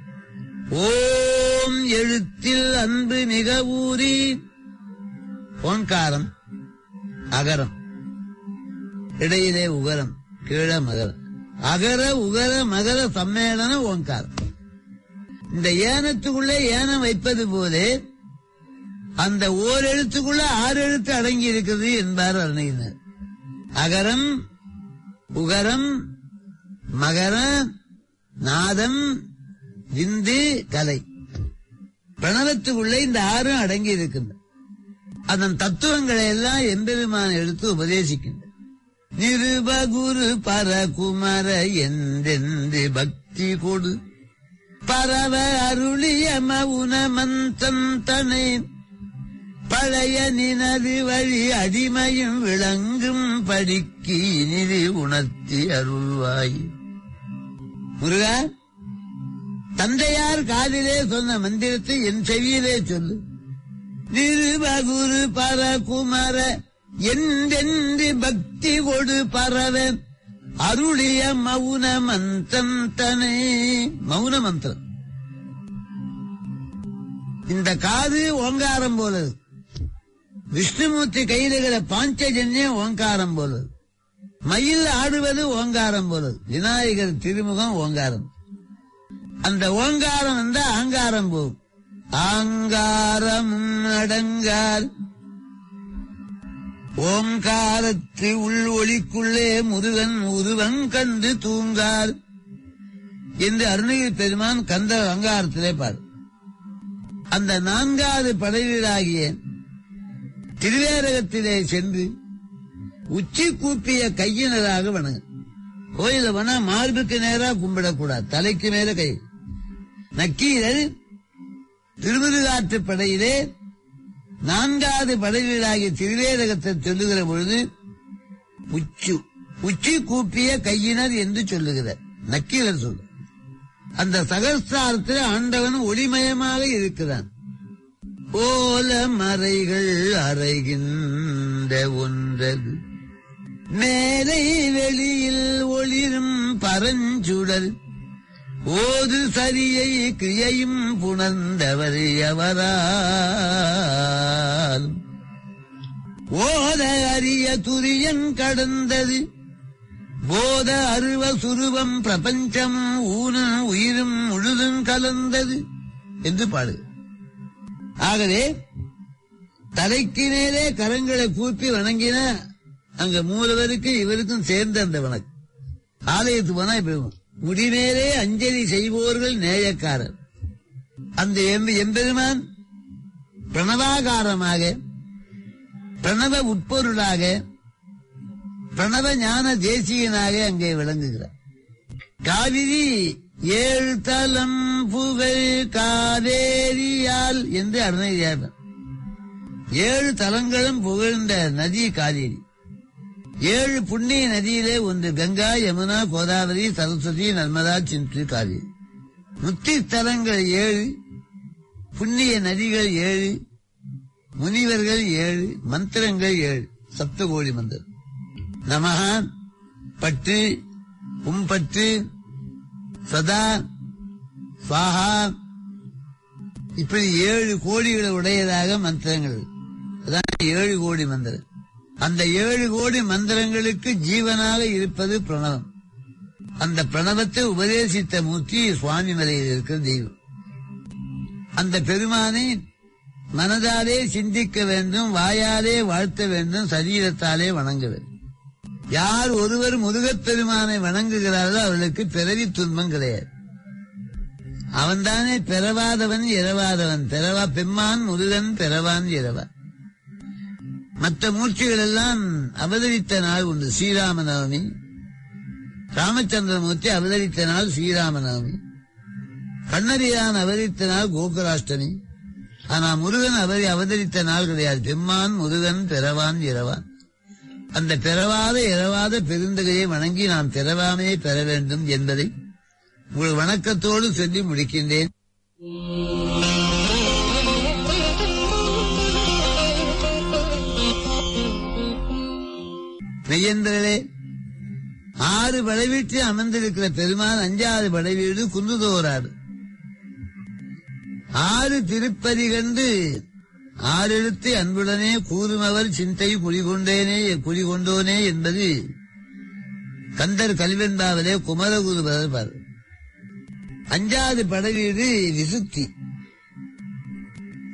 ஓம் எழுத்தில் அன்பு மிக ஊறி ஓங்காரம் அகரம் இடையிலே உகரம் கீழே மகரம் அகர உகர மகர சம்மேளனம் ஓங்காரம் இந்த ஏனத்துக்குள்ளே ஏனம் வைப்பது போலே அந்த ஓர் எழுத்துக்குள்ள ஆறு எழுத்து அடங்கி இருக்கிறது என்பார் அருணையினர் அகரம் உகரம் மகர நாதம் விந்து கலை பிரணவத்துக்குள்ளே இந்த ஆறும் அடங்கி இருக்கின்றன அதன் தத்துவங்களை எல்லாம் எம்பெருமான் எடுத்து உபதேசிக்கின்ற நிருபகுரு பரகுமர என்றென்று பக்தி கொடு பரவ அருளிய மவுன மந்தம் தனை பழைய நினது வழி அடிமையும் விளங்கும் படிக்கு இனிது உணர்த்தி அருள்வாய் முருகா தந்தையார் காதிலே சொன்ன மந்திரத்தை என் செவியிலே சொல்லு நிருபகுரு பரகுமர என்றென்று பக்தி கொடு பரவ அருளிய மௌன மந்திரம் தனே மௌன மந்திரம் இந்த காது ஓங்காரம் போலது விஷ்ணுமூர்த்தி கையில் இருக்கிற பாஞ்சஜன்யம் ஓங்காரம் போலது மயில் ஆடுவது ஓங்காரம் போலது விநாயகர் திருமுகம் ஓங்காரம் அந்த ஓங்காரம் வந்தா ஆங்காரம் போகும் ஆங்காரம் அடங்கார் ஓங்காரத்து உள் ஒளிக்குள்ளே முருகன் உருவன் கண்டு தூங்கார் என்று அருணகிரி பெருமான் கந்த அங்காரத்திலே பாடு அந்த நான்காவது படைவீடாகிய திருவேரகத்திலே சென்று உச்சி கூப்பிய கையினராக வணங்கு கோயில வேணா மார்புக்கு நேரா கும்பிடக்கூடாது தலைக்கு மேல கை நக்கீரர் திருமுருகாற்று படையிலே நான்காவது படைவீடாகிய திருவேரகத்தை சொல்லுகிற பொழுது உச்சு உச்சி கூப்பிய கையினர் என்று சொல்லுகிறார் நக்கீரர் சொல்லு அந்த சகஸ்தாரத்தில் ஆண்டவன் ஒளிமயமாக இருக்கிறான் ஓல மறைகள் அறைகின்ற ஒன்றது மேலை வெளியில் ஒளிரும் பரஞ்சுடர் ஓது சரியை கிரியையும் புணர்ந்தவர் எவரால் ஓத அரிய துரியன் கடந்தது போத அருவ சுருவம் பிரபஞ்சம் ஊனும் உயிரும் முழுதும் கலந்தது என்று பாடு ஆகவே தலைக்கு மேலே கரங்களை கூப்பி வணங்கின அங்க மூலவருக்கு இவருக்கும் சேர்ந்த அந்த வணக்கம் ஆலயத்துக்கு போனா இப்ப முடிமேலே அஞ்சலி செய்வோர்கள் நேயக்காரர் அந்த எம்- எம்பெருமான் பிரணவாகாரமாக பிரணவ உட்பொருளாக பிரணவ ஞான தேசியனாக அங்கே விளங்குகிறார் காவிரி ஏழு தலம் புகழ் காவேரியால் என்று அருணையார் ஏழு தலங்களும் புகழ்ந்த நதி காவேரி ஏழு புண்ணிய நதியிலே ஒன்று கங்கா யமுனா கோதாவரி சரஸ்வதி நர்மதா சிந்து காவேரி முத்தி ஸ்தலங்கள் ஏழு புண்ணிய நதிகள் ஏழு முனிவர்கள் ஏழு மந்திரங்கள் ஏழு சப்தகோடி மந்திரம் நமஹா பட்டு உம்பட்டு சதா சுவாஹா இப்படி ஏழு கோடிகளை உடையதாக மந்திரங்கள் அதான் ஏழு கோடி மந்திரம் அந்த ஏழு கோடி மந்திரங்களுக்கு ஜீவனாக இருப்பது பிரணவம் அந்த பிரணவத்தை உபதேசித்த மூர்த்தி சுவாமி மலையில் இருக்கிற தெய்வம் அந்த பெருமானை மனதாலே சிந்திக்க வேண்டும் வாயாலே வாழ்த்த வேண்டும் சரீரத்தாலே வணங்க வேண்டும் யார் ஒருவர் முருகப் பெருமானை வணங்குகிறார்களோ அவர்களுக்கு பிறவி துன்பம் கிடையாது அவன்தானே பிறவாதவன் இரவாதவன் பிறவா பெம்மான் முருகன் பிறவான் இரவா மற்ற மூர்த்திகள் எல்லாம் அவதரித்த நாள் உண்டு ஸ்ரீராம நவமி ராமச்சந்திரமூர்த்தி அவதரித்த நாள் ஸ்ரீராம நவமி கண்ணரியான் அவதரித்த நாள் கோகுலாஷ்டமி ஆனா முருகன் அவரை அவதரித்த நாள் கிடையாது பெம்மான் முருகன் பிறவான் இரவான் அந்த பிறவாத இரவாத பெருந்தகையை வணங்கி நாம் பிறவாமையை பெற வேண்டும் என்பதை உங்கள் வணக்கத்தோடு சொல்லி முடிக்கின்றேன் மெய்யந்தர்களே ஆறு படைவீட்டில் அமர்ந்திருக்கிற பெருமான் அஞ்சாவது படைவீடு குன்றுதோராடு ஆறு திருப்பதி கண்டு ஆறெழுத்து அன்புடனே கூறுமவர் சிந்தை குடிகொண்டேனே குடிகொண்டோனே என்பது கந்தர் கல்வெண்பாவிலே குமரகுரு பார் அஞ்சாவது படைவீடு விசுத்தி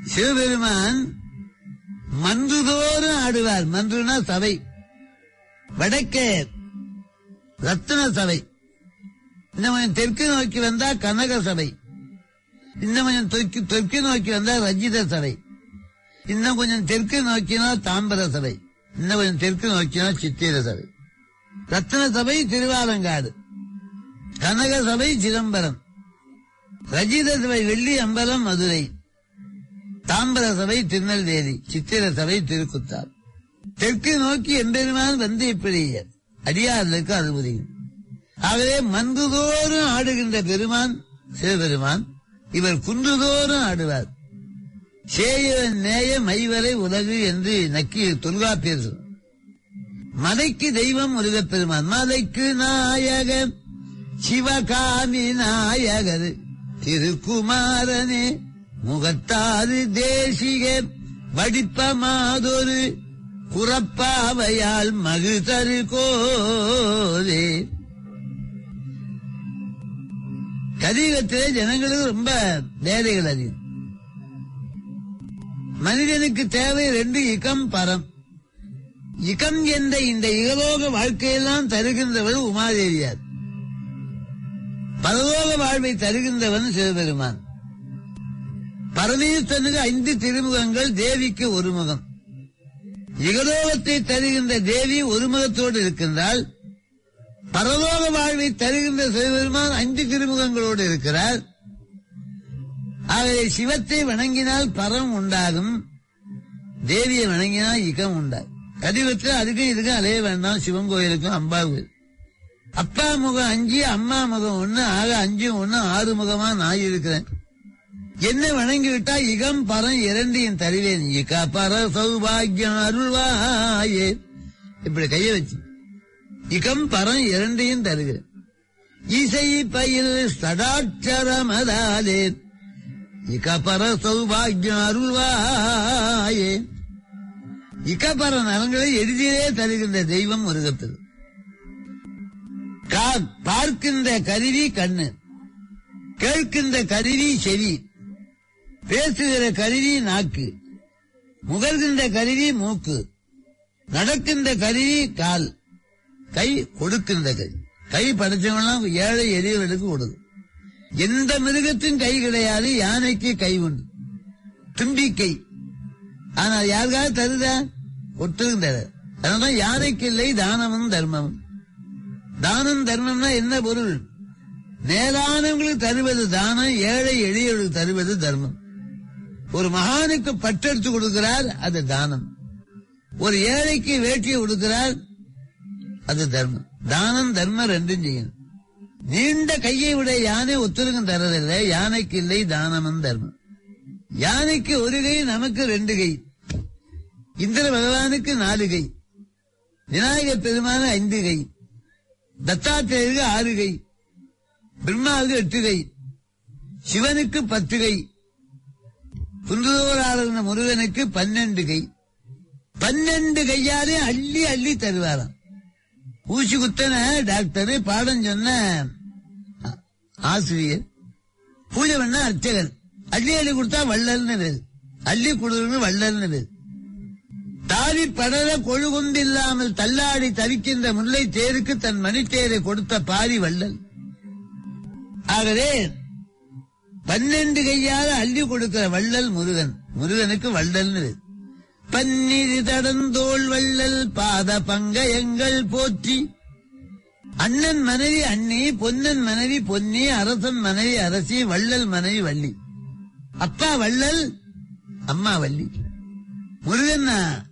சிவபெருமான் மன்றுதோறும் ஆடுவார் மன்றுனா சபை வடக்கே ரத்ன சபை இன்னும் கொஞ்சம் தெற்கு நோக்கி வந்தா கனக சபை இன்னும் கொஞ்சம் தெற்கு தெற்கு நோக்கி வந்தா ரஜித சபை இன்னும் கொஞ்சம் தெற்கு நோக்கினா தாம்பர சபை இன்னும் கொஞ்சம் தெற்கு நோக்கினா சித்திர சபை ரத்ன சபை திருவாலங்காடு கனக சபை சிதம்பரம் ரஜித சபை வெள்ளி அம்பலம் மதுரை தாம்பர சபை திருநெல்வேலி சித்திர சபை திருக்குத்தார் தெற்கு நோக்கி எம்பெருமான் வந்து இப்படி அடியார்களுக்கு அது புரியும் ஆகவே மன்றுதோறும் ஆடுகின்ற பெருமான் சிவபெருமான் இவர் குன்றுதோறும் ஆடுவார் சேய நேய மைவரை உலகு என்று நக்கி தொல்காப்பியர் சொன்னார். மலைக்கு தெய்வம் முருகப்பெருமான் மலைக்கு நாயகர் சிவகாமி நாயகர் திருக்குமாரனே முகத்தாறு தேசிக வடிப்பமாதொரு புறப்பாவையால் மகிழ்தரு கோலே கலியுகத்திலே ஜனங்களுக்கு ரொம்ப வேலைகள் அதிகம் மனிதனுக்கு தேவை ரெண்டு இகம் பரம் இகம் என்ற இந்த இகலோக வாழ்க்கையெல்லாம் தருகின்றவர் உமாதேவியார் பரலோக வாழ்வை தருகின்றவன் சிவபெருமான் பரமேஸ்வரனுக்கு ஐந்து திருமுகங்கள் தேவிக்கு ஒரு முகம் இகலோகத்தை தருகின்ற தேவி ஒரு முகத்தோடு இருக்கின்றால் பரலோக வாழ்வை தருகின்ற சிவபெருமான் ஐந்து திருமுகங்களோடு இருக்கிறார் ஆகவே சிவத்தை வணங்கினால் பரம் உண்டாகும் தேவியை வணங்கினால் இகம் உண்டாகும் கடிவத்தில் அதுக்கும் இதுக்கும் அலைய வேண்டாம் சிவன் கோயிலுக்கும் அம்பா கோயில் அப்பா முகம் அஞ்சு அம்மா முகம் ஒண்ணு ஆக அஞ்சு ஒண்ணு ஆறு முகமா நான் இருக்கிறேன் என்ன வணங்கி விட்டா இகம் பரம் இரண்டையும் தருவேன் இக பர சௌபாகியம் அருள்வாயே இப்படி கைய வச்சு இகம் பரம் இரண்டையும் தருகிறேன் இசை பயில் சடாட்சரமதாலே இகபர சௌபாகியம் அருள்வாயே இகபர நலங்களை எளிதிலே தருகின்ற தெய்வம் முருகப்பெரு பார்க்கின்ற கருவி கண்ணு கேட்கின்ற கருவி செவி பேசுகிற கருவி நாக்கு முகர்கின்ற கருவி மூக்கு நடக்கின்ற கருவி கால் கை கொடுக்கின்ற கை கை படைச்சவங்களாம் ஏழை எளியவர்களுக்கு கொடுக்கும் எந்த மிருகத்தின் கை கிடையாது யானைக்கு கை உண்டு தும்பிக்கை ஆனால் யாருக்காவது தருதா ஒட்டுக்கும் தர அதனால யானைக்கு இல்லை தானமும் தர்மமும் தானம் தர்மம்னா என்ன பொருள் மேலானவங்களுக்கு தருவது தானம் ஏழை எளியவர்களுக்கு தருவது தர்மம் ஒரு மகானுக்கு பட்டெடுத்து கொடுக்கிறார் அது தானம் ஒரு ஏழைக்கு வேட்டியை கொடுக்கிறார் அது தர்மம் தானம் தர்மம் ரெண்டும் செய்யணும் நீண்ட கையை விட யானை ஒத்துருக்கும் தரதில்லை யானைக்கு இல்லை தானமும் தர்மம் யானைக்கு ஒரு கை நமக்கு ரெண்டு கை இந்திர பகவானுக்கு நாலு கை விநாயகர் பெருமான ஐந்து கை தத்தாத்திரேயருக்கு ஆறு கை பிரம்மாவுக்கு எட்டு கை சிவனுக்கு பத்து கை குன்றுதோராளன முருகனுக்கு பன்னெண்டு கை பன்னெண்டு கையாலே அள்ளி அள்ளி தருவாராம் ஊசி குத்தன டாக்டர் பாடம் சொன்ன ஆ- ஆசிரியர் பூஜை பண்ண அர்ச்சகர் அள்ளி அள்ளி கொடுத்தா வள்ளல்னு பேரு அள்ளி கொடுக்கணும் வள்ளல்னு பேரு தாவி படர கொழுகும்பில்லாமல் தள்ளாடி தவிக்கின்ற முல்லை தேருக்கு தன் மணித்தேரை கொடுத்த பாரி வள்ளல் ஆகவே பன்னெண்டு கையால அள்ளி கொடுக்கிற வள்ளல் முருகன் முருகனுக்கு வள்ளல்னு பேரு. பன்னிரு தடந்தோள் வள்ளல் பாத பங்கயங்கள் போற்றி அண்ணன் மனைவி அண்ணி பொன்னன் மனைவி பொன்னி அரசன் மனைவி அரசி வள்ளல் மனைவி வள்ளி அப்பா வள்ளல் அம்மா வள்ளி முருகன்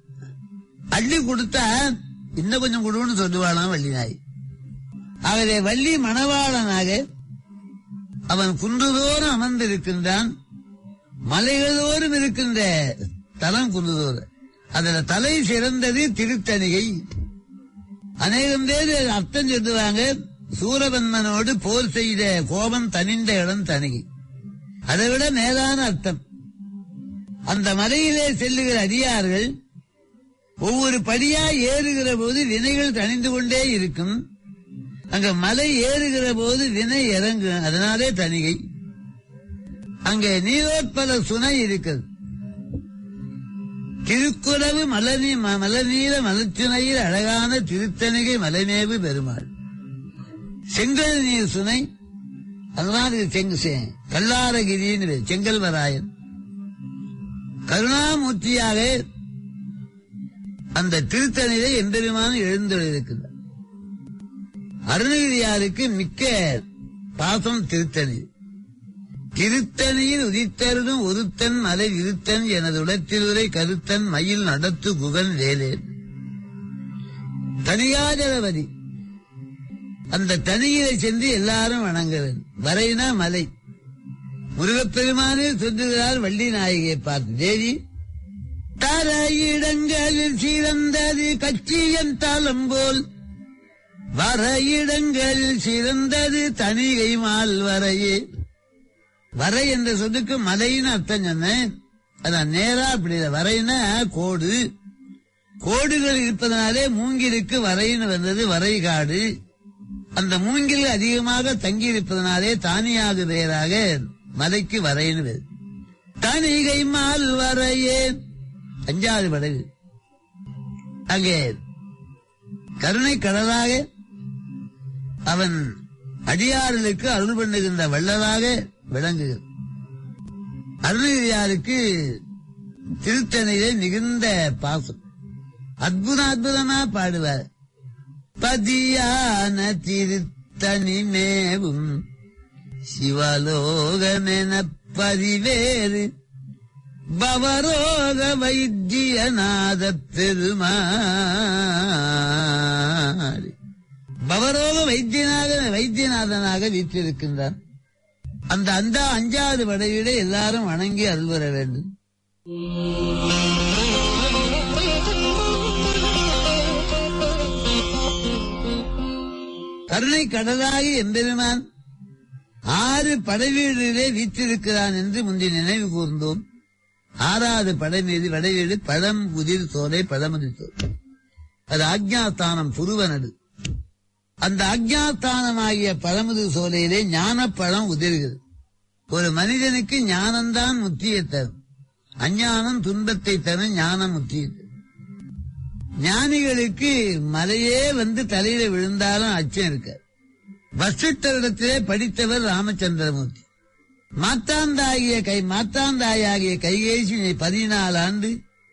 அள்ளி கொடுத்தா இன்னும் கொஞ்சம் கொடுன்னு சொல்லுவாளாம் வள்ளி நாய் ஆகவே வள்ளி மணவாளனாக அவன் குன்றுதோறும் அமர்ந்திருக்கின்றான் மலைகளோறும் இருக்கின்ற தலம் குன்றுதோறு அதுல தலை சிறந்தது திருத்தணிகை அநேகம் பேர் அர்த்தம் சொல்லுவாங்க சூரபன்மனோடு போர் செய்த கோபம் தனிந்த இடம் தணிகை அதை விட மேலான அர்த்தம் அந்த மலையிலே செல்லுகிற அடியார்கள் ஒவ்வொரு படியா ஏறுகிற போது வினைகள் தணிந்து கொண்டே இருக்கும் அங்க மலை ஏறுகிற போது வினை இறங்கும் அதனாலே தணிகை அங்கே நீரோத்பல சுனை இருக்கிறது திருக்குறவு மலநீ ம- மலநீல மலச்சுனையில் அழகான திருத்தணிகை மலைமேவு பெருமாள் செங்கல் நீர் சுனை அதனால் இது செங்கு செ- கல்லாரகிரின்னு பேர், செங்கல்வராயன் கருணாமூர்த்தியாக அந்த திருத்தணியிலே எம்பெருமான எழுந்தொழிருக்கிறார் அருணகிரியாருக்கு மிக்க பாசம் திருத்தணி திருத்தணியில் உதித்தருடும் ஒருத்தன் மலை விருத்தன் எனது உடத்திலுரை கருத்தன் மயில் நடத்து குகன் வேலே தனியாஜலவதி அந்த தனியிலை சென்று எல்லாரும் வணங்குவேன் வரைனா மலை முருகப்பெருமானே சொல்லுகிறார் வள்ளி நாயகியை பார்த்து தேவி தரையிடங்களில் சிறந்தது கச்சியன் தாளம் போல் வரையிடங்களில் சிறந்தது தனிகை மால் வரையே வரை என்ற சொல்லுக்கு மலைன்னு அர்த்தம் சொன்னேன் அதான் நேரா அப்படி இல்லை. வரைனா கோடு கோடுகள் இருப்பதனாலே மூங்கிலுக்கு வரைன்னு வந்தது வரை காடு அந்த மூங்கில் அதிகமாக தங்கி இருப்பதனாலே தானியாக பெயராக மலைக்கு வரைன்னு பேர். தனிகை மால் வரையே அஞ்சாவது படகு அங்கே கருணை கடலாக அவன் அடியார்களுக்கு அருள் பண்ணுகின்ற வள்ளலாக விளங்குகிறது அருணகிரியாருக்கு திருத்தணியிலே மிகுந்த பாசம் அற்புத அற்புதமா பாடுவார் பதியான திருத்தணி மேவும் சிவலோகமென பதிவேறு பவரோக வைத்தியநாத பெருமாள் பவரோக வைத்தியநாத வைத்தியநாதனாக வீற்றிருக்கின்றார் அந்த அந்த அஞ்சாவது படையிலே எல்லாரும் வணங்கி அருள் வர வேண்டும் கருணை கடலாகி எம்பெருமான் ஆறு படைவீடுகளே வீற்றிருக்கிறான் என்று முந்தைய நினைவு கூர்ந்தோம் ஆறாவது படை மீது படைவீடு பழம் உதிர் சோலை பழமுதிர் சோலை அது ஆக்ஞாஸ்தானம் புருவனது அந்த ஆக்ஞாஸ்தானமாகிய பழமுது சோலையிலே ஞானப்பழம் உதிர்கிறது ஒரு மனிதனுக்கு ஞானம்தான் முத்தியை தரும் அஞ்ஞானம் துன்பத்தை தரும் ஞானம் முத்தியை தரும் ஞானிகளுக்கு மலையே வந்து தலையில விழுந்தாலும் அச்சம் இருக்காது வசிஷ்டரிடத்திலே படித்தவர் ராமச்சந்திரமூர்த்தி மாத்தாந்தாகிய கை மாத்தாந்தாயாகிய கைகேசி பதினாலு ஆண்டு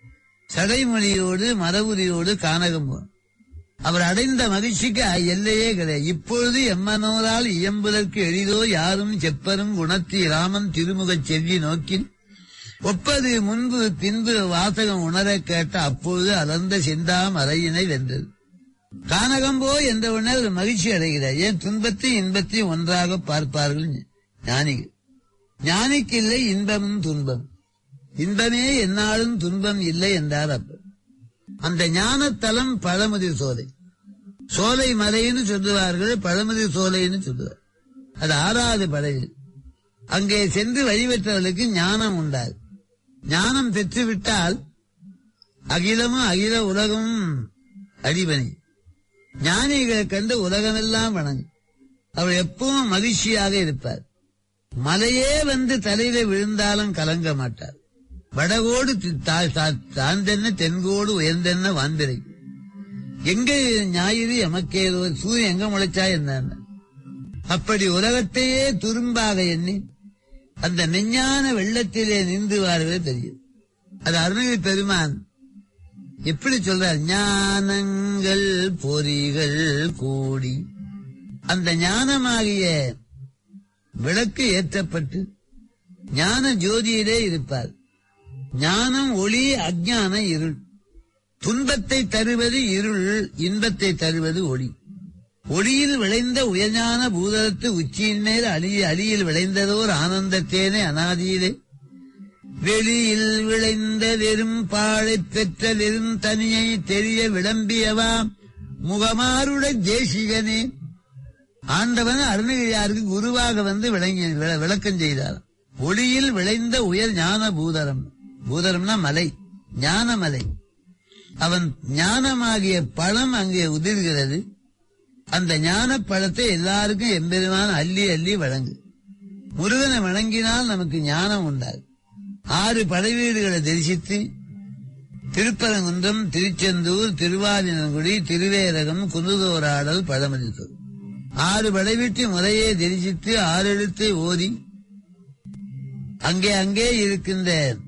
சடைமொழியோடு மரபுரியோடு கானகம் போனார். அவர் அடைந்த மகிழ்ச்சிக்கு எல்லையே கிடையாது இப்பொழுது எம்மனோரால் இயம்புதற்கு எளிதோ யாரும் செப்பரும் குணத்தி ராமன் திருமுகச் செவ்வி நோக்கின் ஒப்பது முன்பு பின்பு வாசகம் உணரக் கேட்ட அப்பொழுது அலர்ந்த சிந்தாம் அறையினை வென்றது கானகம்போ என்ற உடனே ஒரு மகிழ்ச்சி அடைகிறார் ஏன் துன்பத்தையும் இன்பத்தையும் ஒன்றாக பார்ப்பார்கள் ஞானிகள் ஞானிக்கு இல்லை இன்பமும் துன்பம் இன்பமே என்னாலும் துன்பம் இல்லை என்றார் அப்பர் அந்த ஞானத்தலம் பழமுதிர் சோலை சோலை மலைன்னு சொல்லுவார்கள் பழமுதிர் சோலைன்னு சொல்லுவார் அது ஆறாவது படையில் அங்கே சென்று வழிபெற்றவர்களுக்கு ஞானம் உண்டாது ஞானம் பெற்றுவிட்டால் அகிலமும் அகில உலகமும் அடிபணி ஞானிகளை கண்டு உலகமெல்லாம் வணங்கும் அவர் எப்பவும் மகிழ்ச்சியாக இருப்பார் மலையே வந்து தலையில விழுந்தாலும் கலங்க மாட்டார் வடகோடு தி- தா- தா- தாழ்ந்தென்ன தென்கோடு உயர்ந்தென்ன வாந்திரை எங்க ஞாயிறு எமக்கேதோ சூரியன் எங்க முளைச்சா என்ன அப்படி உலகத்தையே துரும்பாக எண்ணி அந்த மெஞ்ஞான வெள்ளத்திலே நீந்துவார்களே தெரியும் அது அருணகிரி பெருமான் எப்படி சொல்றார் ஞானங்கள் பொறிகள் கூடி அந்த ஞானமாகிய விளக்கு ஏற்றப்பட்டு ஞான ஜோதியிலே இருப்பார் ஞானம் ஒளி அஜ்ஞான இருள் துன்பத்தை தருவது இருள் இன்பத்தை தருவது ஒளி ஒளியில் விளைந்த உயர்ஞான பூதலத்து உச்சியின் மேல் அலி அலியில் விளைந்ததோர் ஆனந்தத்தேனே அனாதியிலே வெளியில் விளைந்த வெறும் பாழைப் பெற்ற வெறும் தனியை தெரிய விளம்பியவா முகமாருட தேசிகனே ஆண்டவன் அருணகிரியாருக்கு குருவாக வந்து விளங்கி விள- விளக்கம் செய்தார் ஒளியில் விளைந்த உயர் ஞான பூதரம் பூதரம்னா மலை ஞானமலை அவன் ஞானமாகிய பழம் அங்கே உதிர்கிறது அந்த ஞான பழத்தை எல்லாருக்கும் எம்பெருமான அள்ளி அள்ளி வழங்கு முருகனை வணங்கினால் நமக்கு ஞானம் உண்டாகும் ஆறு படைவீடுகளை தரிசித்து திருப்பரங்குன்றம் திருச்செந்தூர் திருவாதினங்குடி திருவேரகம் குந்துதோராடல் பழமதித்தது ஆறு படைவிட்டு முறையே தரிசித்து ஆறெழுத்தை ஓதி அங்கே அங்கே இருக்கின்ற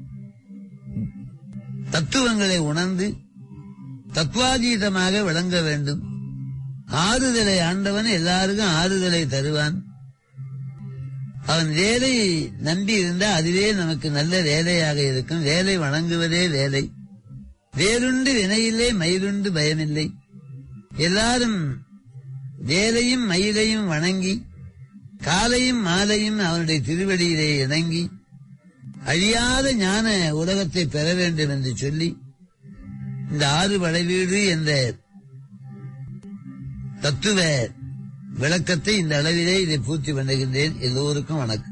தத்துவங்களை உணர்ந்து தத்துவாதீதமாக விளங்க வேண்டும் ஆறுதலை ஆண்டவன் எல்லாருக்கும் ஆறுதலை தருவான் அவன் வேலை நம்பி இருந்தா அதுவே நமக்கு நல்ல வேலையாக இருக்கும் வேலை வணங்குவதே வேலை வேலுண்டு வினையில்லை மயிலுண்டு பயமில்லை எல்லாரும் வேலையும் மயிலையும் வணங்கி காலையும் மாலையும் அவனுடைய திருவடியிலே இணங்கி அழியாத ஞான உலகத்தை பெற வேண்டும் என்று சொல்லி இந்த ஆறு வளைவீடு என்ற தத்துவ விளக்கத்தை இந்த அளவிலே இதை பூர்த்தி பண்ணுகின்றேன் எல்லோருக்கும் வணக்கம்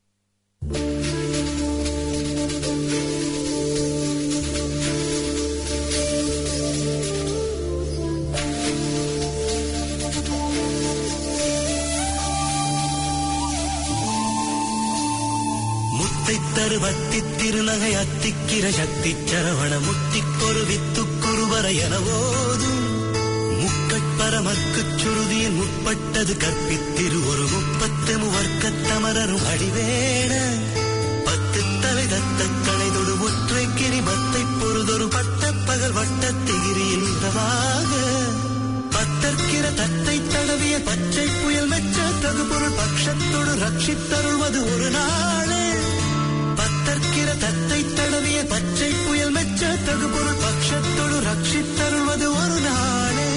முத்தை தருவத்தி திருநகை அத்திக்கிர சக்தி சரவண முத்திக்கொரு வித்துக்குருவர எனவோதும் முக்கட்பரமர்க்குச் சுருதியில் முற்பட்டது கற்பித்திரு ஒரு முப்பத்து முவர்க்கத் தமரரும் அடிவேண பத்து தலை தத்தக் கணைதொடு ஒற்றை கிரி மத்தை பொறுதொரு பட்ட பகல் வட்டத்திகிரியில் உதவாக பத்தற்கிற தத்தை தடவிய பச்சை புயல் மெச்ச தகுபொருள் பட்சத்தோடு ரட்சித்தருள்வது ஒரு நாளே பத்தற்கிற தத்தை தடவிய பச்சை புயல் மெச்ச தகுபொருள் பட்சத்தோடு ரட்சித்தருள்வது ஒரு நாளே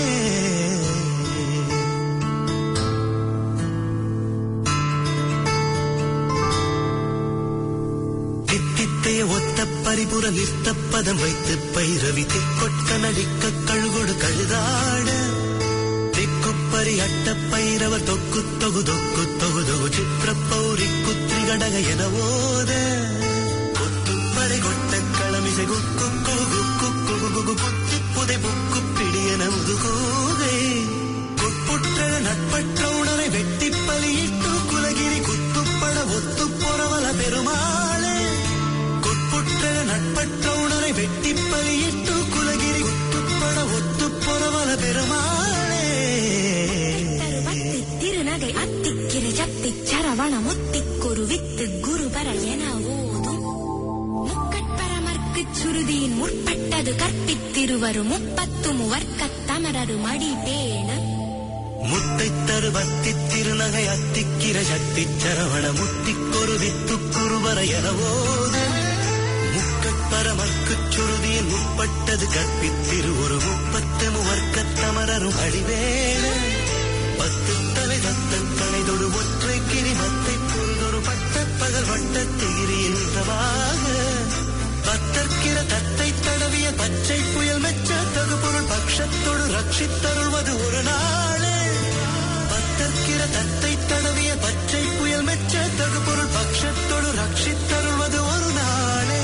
தித்தித்தைய ஒத்த பரிபுற நிறுத்தப்பதம் வைத்து பைரவி திக்கொட்க நடிக்க கழுகொடு கழுதாட திக்குப்பரி அட்ட பைரவ தொக்கு தொகு தொக்கு தொகு தொகு சித்திர பௌரி குத்ரி கடக என ஓத கொத்துப்பறை கொட்ட களமிசை குக்கு குகு குக்கு குகு குத்தி புதை புக்கு பிடியன முதுகோகை குட்புற்ற நட்பற்ற உணரை வெட்டி பலியிட்டு குலகிரி குத்துப்பட ஒத்து பொறவல பெருமாளே குட்புற்ற நட்பற்ற உணரை வெட்டி பலியிட்டு குலகிரி குத்துப்பட ஒத்து பொறவல பெருமாளே தருவத்து திருநகை அத்திக்கிற சக்தி சரவண முத்திக்குரு வித்து குருபர என ஓதும் முக்கட்பரமர்க்கு சுருதியின் முற்பட்டது கற்பித்திருவரு முப்பத்து முவர்க்கத் தமரரு மடி பேண முத்தை தருவத்தி திருநகை அத்திக்கிற சக்தி சரவண முத்திக்கொரு வித்துக்குருவர எனவோது முக்கட்பரமர்க்குச் சுருதியில் முற்பட்டது கற்பித்திரு ஒரு முப்பத்து முவர்க்கத் தமரரும் அடிவேண பத்து தலை தத்தன் கணைதொடு ஒற்றை கிரி மத்தை பொருதொரு பட்ட பகல் வட்டத்திகிரியில் உதவாக பத்தற்கிற தத்தை தடவிய பச்சை புயல் மெச்ச தகுபொருள் பட்சத்தோடு ரட்சித்தருள்வது ஒரு நாளே பத்தற்கிற தத்தை தடவிய பச்சை புயல் மெச்ச தகுபொருள் பட்சத்தோடு ரட்சித்தருள்வது ஒரு நாளே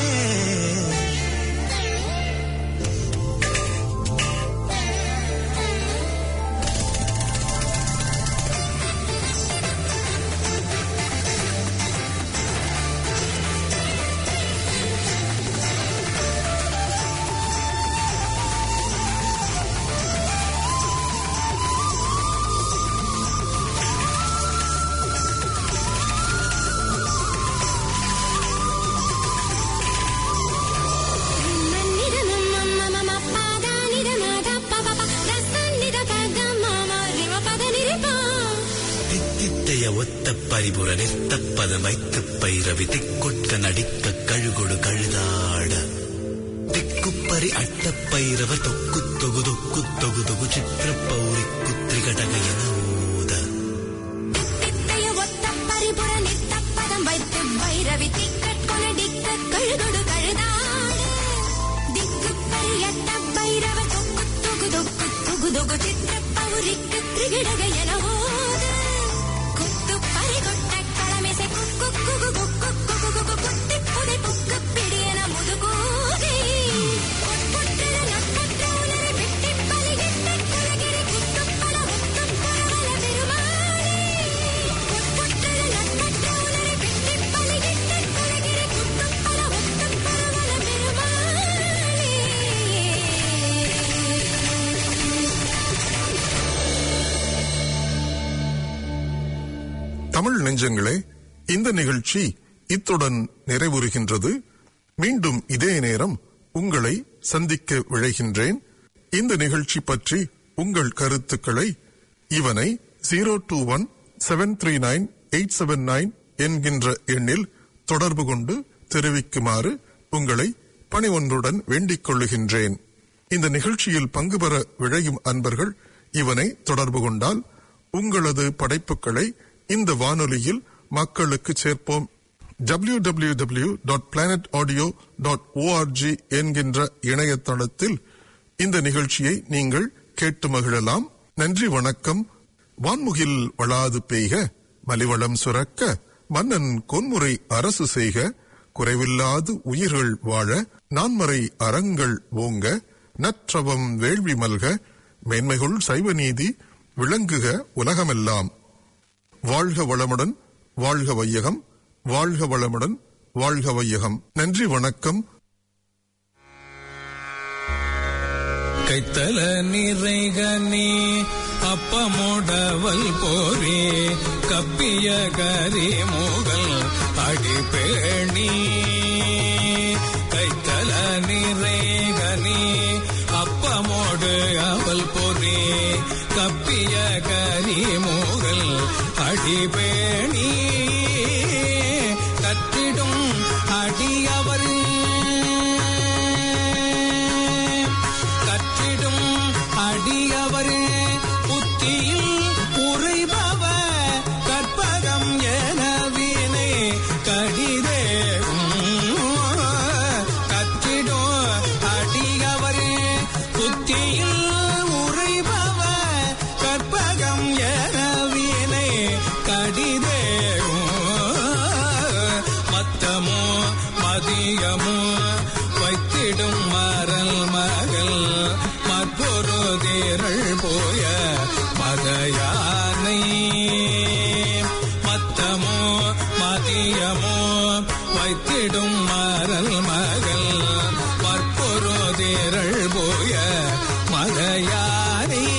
தித்தித்தைய ஒத்த பரிபுர நிறுத்தப்பத வைத்து பைரவி திக்கொட்க நடிக்க கழுகொடு கழுதாட திக்குப்பரி அட்ட பைரவ தொக்கு தொகு தொக்கு தொகு தொகு சித்திர பௌரி குத்ரி கடக என ஊத தித்தைய ஒத்த பரிபுர நித்தப்பதம் வைத்து பைரவி திக்கட் கொலடிக்க கழுதொடு கழுதாட திக்கு பரியட்ட பைரவ தொக்கு தொகு தொக்கு தொகு தொகு சித்திர பௌரிக்கு திரிகிடக என ஓத குத்து பறிகொட்ட களமிசை குக்கு குகு குக்கு குகு குகு குத்தி புதை புக்கு பிடியன முதுகோதை பொற்புற்றிட நட்பற்ற உணரை வெட்டி பலிகிட்ட குலகிரி குத்துப்பட ஒத்துப்பரவல பெருமாளே பொற்புற்றிட நட்பற்ற உணரை வெட்டி பலிகிட்ட குலகிரி குத்துப்பட ஒத்துப்பரவல பெருமாளே நெஞ்சங்களே இந்த நிகழ்ச்சி இத்துடன் நிறைவுறுகின்றது மீண்டும் இதே நேரம் உங்களை சந்திக்க விழைகின்றேன் இந்த நிகழ்ச்சி பற்றி உங்கள் கருத்துக்களை இவனை zero two one seven three nine eight seven nine என்கின்ற எண்ணில் தொடர்பு கொண்டு தெரிவிக்குமாறு உங்களை பணி ஒன்றுடன் வேண்டிக் கொள்ளுகின்றேன் இந்த நிகழ்ச்சியில் பங்கு பெற விழையும் அன்பர்கள் இவனை தொடர்பு கொண்டால் உங்களது படைப்புகளை இந்த வானொலியில் மக்களுக்கு சேர்ப்போம் W W W dot planet audio dot ORG என்கின்ற இணையதளத்தில் இந்த நிகழ்ச்சியை நீங்கள் கேட்டு மகிழலாம் நன்றி வணக்கம் வான்முகில் வளாது பெய்க மலிவளம் சுரக்க மன்னன் கொன்முறை அரசு செய்க குறைவில்லாது உயிர்கள் வாழ நான்மறை அறங்கள் ஓங்க நற்றவம் வேள்வி மல்க மேன்மைகுள் சைவ நீதி விளங்குக உலகமெல்லாம் வாழ்க வளமுடன் வாழ்க வையகம் வாழ்க வளமுடன் வாழ்க வையகம் நன்றி வணக்கம் கைத்தல நிறைகனி அப்பமுடவல் போரே கப்பிய கரி மூகல் அடிப்பேணி கைத்தல நிறைகனி அப்பமோடு அவல் பொறி கப்பிய கரி மூகல் அடிப்பேணி கற்றிடும் அடியவர் கற்றிடும் அடியவர் புத்தியில் உறைபவ கற்பகம் எனவினை கடிதேவும் கற்றிடும் அடியவர் புத்தியில் உறைபவ கற்பகம் எனவினை கடிதேவும் மத்தமோ மதியமோ வைத்திடும் மரல் மகள் மற்றொரு தேரள் போய மதையானை மத்தமோ மதியமோ வைத்திடும் மரல் மகள் மற்றொரு தேரள் போய மதையானை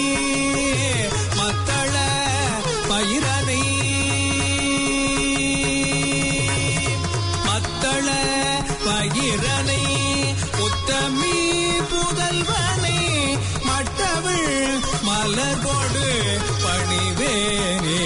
மத்தள பயிரனை மத்தள பகிரனை உத்தமி புதல்வனை மட்டவிழ் மலர்கொடு பணிவேனே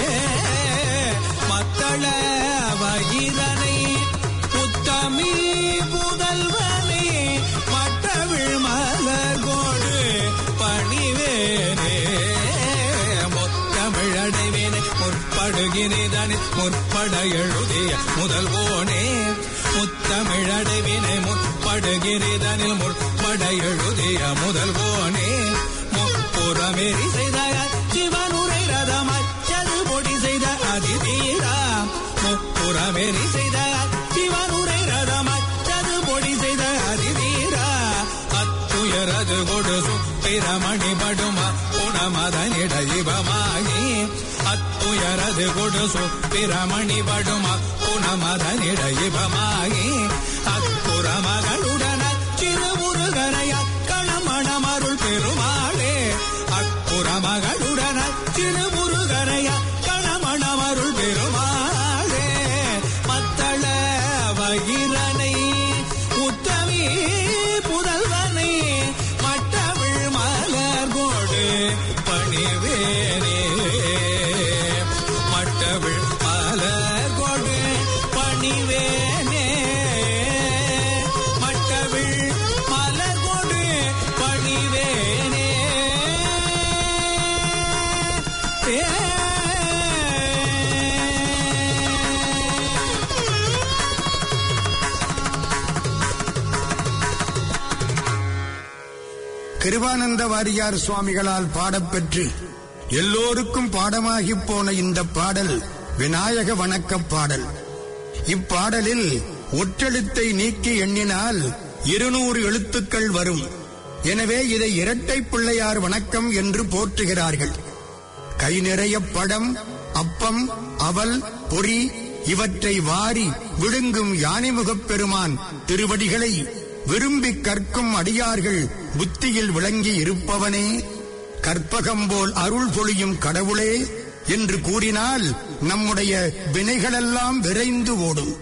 மத்தள பகிரனை உத்தமி புதல்வனை மட்டவிழ் மலர்கொடு பணிவேனே முத்தமிழடைவேனே முற்படுகிறதனி முற்பட எழுதிய முதல்வோனே முத்தமிழடைவினை முற்படுகிறதனில் முற்பட எழுதிய முதல்வோனே முப்புறமேறி செய்த சிவனுரை ரதமச்சது பொடி செய்த அதிதீரா முப்புறமேறி செய்த சிவனுரை ரதமச்சது பொடி செய்த அதிதீரா அத்துயரது கொடுசு பிரமணி படும குணமதனிட இவமாகி அத்துயரது கொடுசு பிரமணி படும குணமதனிட இவமாகி அக்குற மகளுடன சிறுமுருகனைய களமணமருள் பெருமாளே அக்குற மகளுடன சிறுமுருகனைய களமணமருள் பெருமாளே மத்தள வகிரனை உத்தமி புதல்வனை மட்டவிழ் மலர்கோடு பணிவேனே மட்டவிழ் மலர்கோடு பணிவேனே மட்டவிழ் மலர்கோடு பணிவேனே கிருபானந்த வாரியார் சுவாமிகளால் பாடப்பெற்று எல்லோருக்கும் பாடமாகிப் போன இந்த பாடல் விநாயக வணக்கப் பாடல் இப்பாடலில் ஒற்றெழுத்தை நீக்கி எண்ணினால் இருநூறு எழுத்துக்கள் வரும் எனவே இதை இரட்டை பிள்ளையார் வணக்கம் என்று போற்றுகிறார்கள் கை நிறைய படம் அப்பம் அவல் பொறி இவற்றை வாரி விழுங்கும் யானைமுகப் பெருமான் திருவடிகளை விரும்பி கற்கும் அடியார்கள் புத்தியில் விளங்கி இருப்பவனே கற்பகம் போல் அருள் பொழியும் கடவுளே என்று கூறினால் நம்முடைய வினைகளெல்லாம் விரைந்து ஓடும்